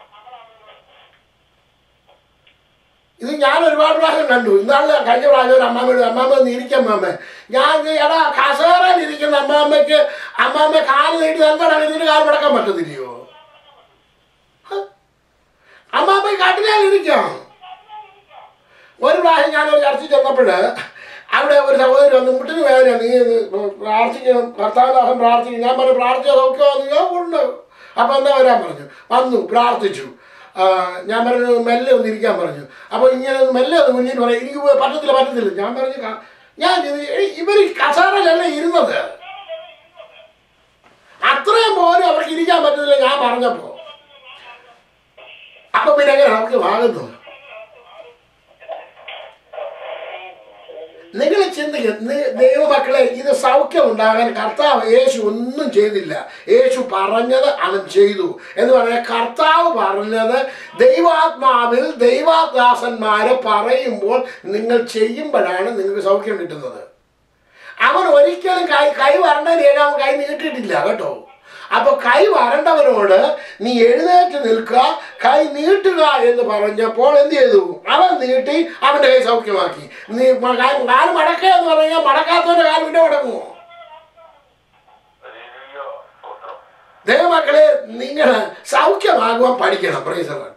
ഇത് ഞാൻ ഒരുപാട് പ്രാവശ്യം കണ്ടു ഇന്നാളെ കഴിഞ്ഞ പ്രാവശ്യം ഒരു അമ്മാമ്മയോട് അമ്മാമ്മ ഒന്ന് ഇരിക്കാം അമ്മാമ്മ ഞാൻ ഇത് എടാ കസേരയിൽ ഇരിക്കുന്ന അമ്മാമ്മയ്ക്ക് അമ്മാമ്മ കാല് നീട്ടി എന്താണ് ഇതിന് കാല് മുടക്കാൻ പറ്റത്തില്ലയോ ഹ? അമ്മാമ്മ കാട്ടിലാൽ ഇരിക്കാം ഒരു പ്രാവശ്യം ഞാനൊരു ചർച്ചിൽ ചെന്നപ്പോൾ അവിടെ ഒരു സഹോദരി വന്ന് മുട്ടിന് വേദന നീ ഇത് പ്രാർത്ഥിക്കണം ഭർത്താവിനാഹം പ്രാർത്ഥിക്കും ഞാൻ പറഞ്ഞു പ്രാർത്ഥിച്ച സൗഖ്യമാണെന്ന് ഞാൻ ഉണ്ട് അപ്പോൾ എന്താ വരാൻ പറഞ്ഞു വന്നു പ്രാർത്ഥിച്ചു ആ, ഞാൻ പറഞ്ഞു മെല്ലെ ഒന്ന് ഇരിക്കാൻ പറഞ്ഞു അപ്പോൾ ഇങ്ങനെ ഒന്ന് മെല്ലെ ഒന്ന് മുന്നിൽ പറയും എനിക്ക് പോയി പറ്റത്തില്ല പറ്റത്തില്ല ഞാൻ പറഞ്ഞു "ക- ഞാൻ ഇവർ കസാരയിലല്ല ഇരുന്നത് അത്രയും പോലും അവർക്ക് ഇരിക്കാൻ പറ്റുന്നില്ല ഞാൻ പറഞ്ഞപ്പോൾ അപ്പൊ പിന്നെ എങ്ങനെ നമുക്ക് വാങ്ങുന്നു നിങ്ങൾ ചിന്തിക്കുക ദൈവമക്കളെ ഇത് സൗഖ്യം ഉണ്ടാകാൻ കർത്താവ് യേശു ഒന്നും ചെയ്തില്ല യേശു പറഞ്ഞത് അവൻ ചെയ്തു എന്ന് പറഞ്ഞാൽ കർത്താവ് പറഞ്ഞത് ദൈവാത്മാവിൽ ദൈവാദാസന്മാരെ പറയുമ്പോൾ നിങ്ങൾ ചെയ്യുമ്പോഴാണ് നിങ്ങൾക്ക് സൗഖ്യം കിട്ടുന്നത് അവൻ ഒരിക്കലും കൈ കൈ വരണ്ടതിന് അവൻ കൈ നീട്ടിയിട്ടില്ല കേട്ടോ അപ്പൊ കൈ വരണ്ടവനോട് നീ എഴുന്നേറ്റ് നിൽക്കുക കൈ നീട്ടുക എന്ന് പറഞ്ഞപ്പോൾ എന്ത് ചെയ്തു അവൻ നീട്ടി അവന്റെ കൈ സൗഖ്യമാക്കി നീ മ- കാ- കാല് മടക്കുക എന്ന് പറഞ്ഞാൽ മടക്കാത്തവന്റെ കാല് പിന്നെ മടങ്ങുമോ ദൈവമക്കളെ നിങ്ങൾ സൗഖ്യമാകുവാൻ പഠിക്കണം പ്രൈസറാണ്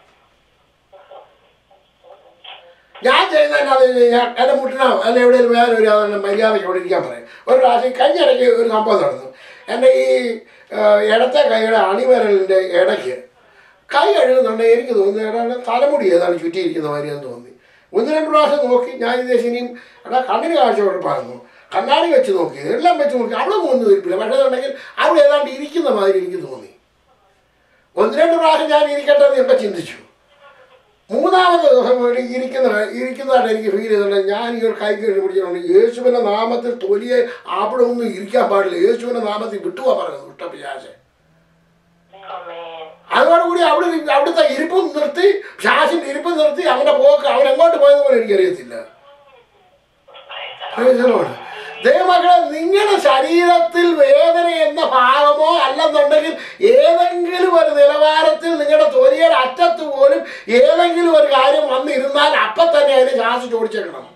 ഞാൻ ചെയ്യുന്ന എന്നാന്ന് വെച്ച് കഴിഞ്ഞാൽ എൻ്റെ മുട്ടിനോ അല്ലെ എവിടെയെങ്കിലും വേറെ ഒരു ആളെ മര്യാദയ്ക്ക് അവിടെ ഇരിക്കാൻ പറയും ഒരു പ്രാവശ്യം കഴിഞ്ഞിടയ്ക്ക് ഒരു സംഭവം നടന്നു എൻ്റെ ഈ ആ, ഇടത്തെ കൈയുടെ അണിവരലിൻ്റെ ഇടയ്ക്ക് കൈ കഴുകുന്നുണ്ടെങ്കിൽ എനിക്ക് തോന്നി ഏതാണ്ട് തലമുടി ഏതാണ് ചുറ്റിയിരിക്കുന്ന മാതിരിയെന്ന് തോന്നി ഒന്ന് രണ്ട് പ്രാവശ്യം നോക്കി ഞാൻ ഇത് ഇനിയും എടാ കണ്ണിന് കാഴ്ച കുഴപ്പമായിരുന്നു കണ്ണാടി വെച്ച് നോക്കി എല്ലാം വെച്ച് നോക്കി അവിടെ ഒന്നും ഇരിപ്പില്ല പക്ഷേ ഉണ്ടെങ്കിൽ അവിടെ ഏതാണ്ട് ഇരിക്കുന്ന മാതിരി എനിക്ക് തോന്നി ഒന്ന് രണ്ട് പ്രാവശ്യം ഞാൻ ഇരിക്കട്ടെ എന്ന് ഇപ്പം ചിന്തിച്ചു മൂന്നാമത്തെ ദിവസം വേണ്ടി ഇരിക്കുന്ന ഇരിക്കുന്നതായിട്ട് എനിക്ക് ഫീൽ ചെയ്തിട്ടുണ്ട് ഞാൻ ഈ ഒരു കൈ കയറി പിടിച്ചിട്ടുണ്ട് യേശുവിൻ്റെ നാമത്തിൽ തൊലിയെ അവിടെ ഒന്നും ഇരിക്കാൻ പാടില്ല യേശുവിൻ്റെ നാമത്തിൽ വിട്ടുപോകാൻ പറയുന്നത് വിട്ട പിശാചെ അതോടുകൂടി അവിടെ ഇരി- അവിടുത്തെ ഇരിപ്പും നിർത്തി ഷാസിന്റെ ഇരിപ്പും നിർത്തി അവന്റെ പോക്ക് അവൻ എങ്ങോട്ട് പോയത് പോലെ എനിക്കറിയത്തില്ല Praise the Lord. ദൈവമക്കളെ നിങ്ങളുടെ ശരീരത്തിൽ വേദന എന്ന ഭാഗമോ അല്ലെന്നുണ്ടെങ്കിൽ ഏതെങ്കിലും ഒരു നിലവാരത്തിൽ നിങ്ങളുടെ തൊലിയുടെ അറ്റത്ത് പോലും ഏതെങ്കിലും ഒരു കാര്യം വന്നിരുന്നാൽ അപ്പം തന്നെ അതിനെ ശാസിച്ച് ഓടിച്ചേക്കണം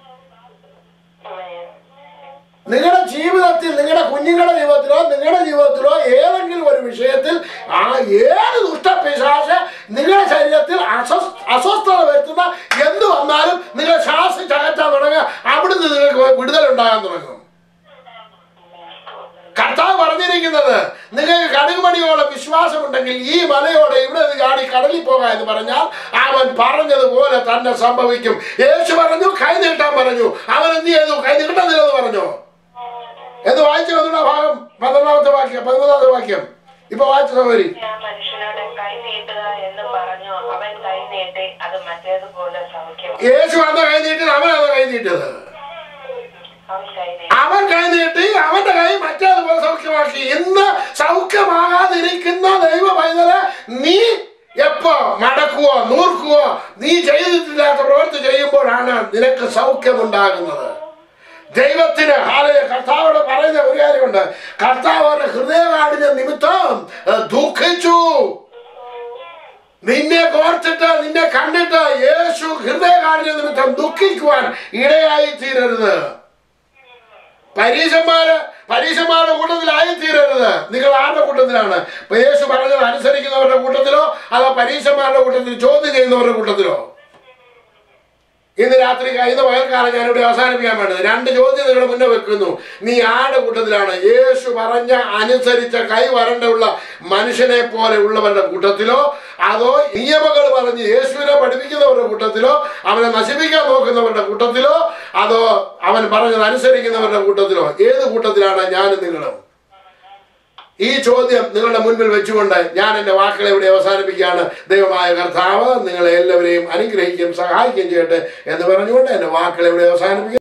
നിങ്ങളുടെ ജീവിതത്തിൽ നിങ്ങളുടെ കുഞ്ഞുങ്ങളുടെ ജീവിതത്തിലോ നിങ്ങളുടെ ജീവിതത്തിലോ ഏതെങ്കിലും ഒരു വിഷയത്തിൽ ആ ഏത് ദുഷ്ടപിശാശ നിങ്ങളുടെ ശരീരത്തിൽ അസ്വസ് അസ്വസ്ഥത വരുത്തുന്ന എന്ത് വന്നാലും നിങ്ങൾ ശ്വാസം ചകറ്റാൻ തുടങ്ങുക അവിടുന്ന് നിങ്ങൾക്ക് വിടുതലുണ്ടാകാൻ തുടങ്ങും കർത്താവ് പറഞ്ഞിരിക്കുന്നത് നിങ്ങൾക്ക് കടുകുമണിയോളം വിശ്വാസമുണ്ടെങ്കിൽ ഈ മലയോടെ ഇവിടെ നിന്ന് ചാടി കടലിൽ പോകാം എന്ന് പറഞ്ഞാൽ അവൻ പറഞ്ഞതുപോലെ തന്നെ സംഭവിക്കും യേശു പറഞ്ഞു കൈ നീട്ടാൻ പറഞ്ഞു അവൻ എന്ത് ചെയ്തു കൈ നീട്ടുന്നില്ലെന്ന് പറഞ്ഞു എന്ന് വായിച്ചു വന്നിട്ട് ഭാഗം പന്ത്രണ്ടാമത്തെ വാക്യം പതിമൂന്നാമത്തെ വാക്യം ഇപ്പൊ വായിച്ച സൗകരി ആ മനുഷ്യനോട് കൈ നീട്ടുക എന്ന് പറഞ്ഞു അവൻ കൈ നീട്ടി അത് മറ്റേതുപോലെ സൗഖ്യം യേശു അന്ന് കൈ നീട്ടി അവനാണ് കൈ നീട്ടിയത് അവൻ കൈ നീട്ടി അവൻ കൈ നീട്ടി അവന്റെ കൈ മറ്റേതുപോലെ സൗഖ്യമാക്കി ഇന്ന് സൗഖ്യമാകാതിരിക്കുന്ന ദൈവ പൈതല് നീ എപ്പോ മടക്കുവോ നൂർക്കുവോ നീ ചെയ്തിട്ടില്ലാത്ത പ്രവൃത്തി ചെയ്യുമ്പോഴാണ് നിനക്ക് സൗഖ്യമുണ്ടാകുന്നത് ദൈവത്തിന് ഹാലയ കർത്താവോട് പറയുന്ന ഒരു കാര്യമുണ്ട് കർത്താവ് അവരുടെ ഹൃദയകാടിന്റെ നിമിത്തം ഏഹ്, ദുഃഖിച്ചു നിന്നെ കോർത്തിട്ട് നിന്നെ കണ്ടിട്ട് യേശു ഹൃദയകാടിന്റെ നിമിത്തം ദുഃഖിക്കുവാൻ ഇടയായി തീരരുത് പരീശന്മാര് പരീശന്മാരുടെ കൂട്ടത്തിലായി തീരരുത് നിങ്ങൾ ആരുടെ കൂട്ടത്തിലാണ് ഇപ്പൊ യേശു പറഞ്ഞത് അനുസരിക്കുന്നവരുടെ കൂട്ടത്തിലോ അതോ പരീശന്മാരുടെ കൂട്ടത്തിൽ ചോദ്യം ചെയ്യുന്നവരുടെ കൂട്ടത്തിലോ ഇന്ന് രാത്രി ഇന്ന് പകൽക്കാലം ഞാനിവിടെ അവസാനിപ്പിക്കാൻ വേണ്ടത് രണ്ട് ചോദ്യം നിങ്ങളുടെ മുന്നേ വെക്കുന്നു നീ ആരുടെ കൂട്ടത്തിലാണ് യേശു പറഞ്ഞ അനുസരിച്ച കൈ വരണ്ടുള്ള മനുഷ്യനെ പോലെ ഉള്ളവരുടെ കൂട്ടത്തിലോ അതോ നിയമങ്ങൾ പറഞ്ഞ് യേശുവിനെ പഠിപ്പിക്കുന്നവരുടെ കൂട്ടത്തിലോ അവനെ നശിപ്പിക്കാൻ നോക്കുന്നവരുടെ കൂട്ടത്തിലോ അതോ അവൻ പറഞ്ഞത് അനുസരിക്കുന്നവരുടെ കൂട്ടത്തിലോ ഏത് കൂട്ടത്തിലാണ് ഞാനും നിങ്ങളും ഈ ചോദ്യം നിങ്ങളുടെ മുൻപിൽ വെച്ചുകൊണ്ട് ഞാൻ എൻ്റെ വാക്കുകളെ ഇവിടെ അവസാനിപ്പിക്കുകയാണ് ദൈവമായ കർത്താവ് നിങ്ങളെ എല്ലാവരെയും അനുഗ്രഹിക്കുകയും സഹായിക്കുകയും ചെയ്യട്ടെ എന്ന് പറഞ്ഞുകൊണ്ട് എൻ്റെ വാക്കുകളെ ഇവിടെ അവസാനിപ്പിക്കും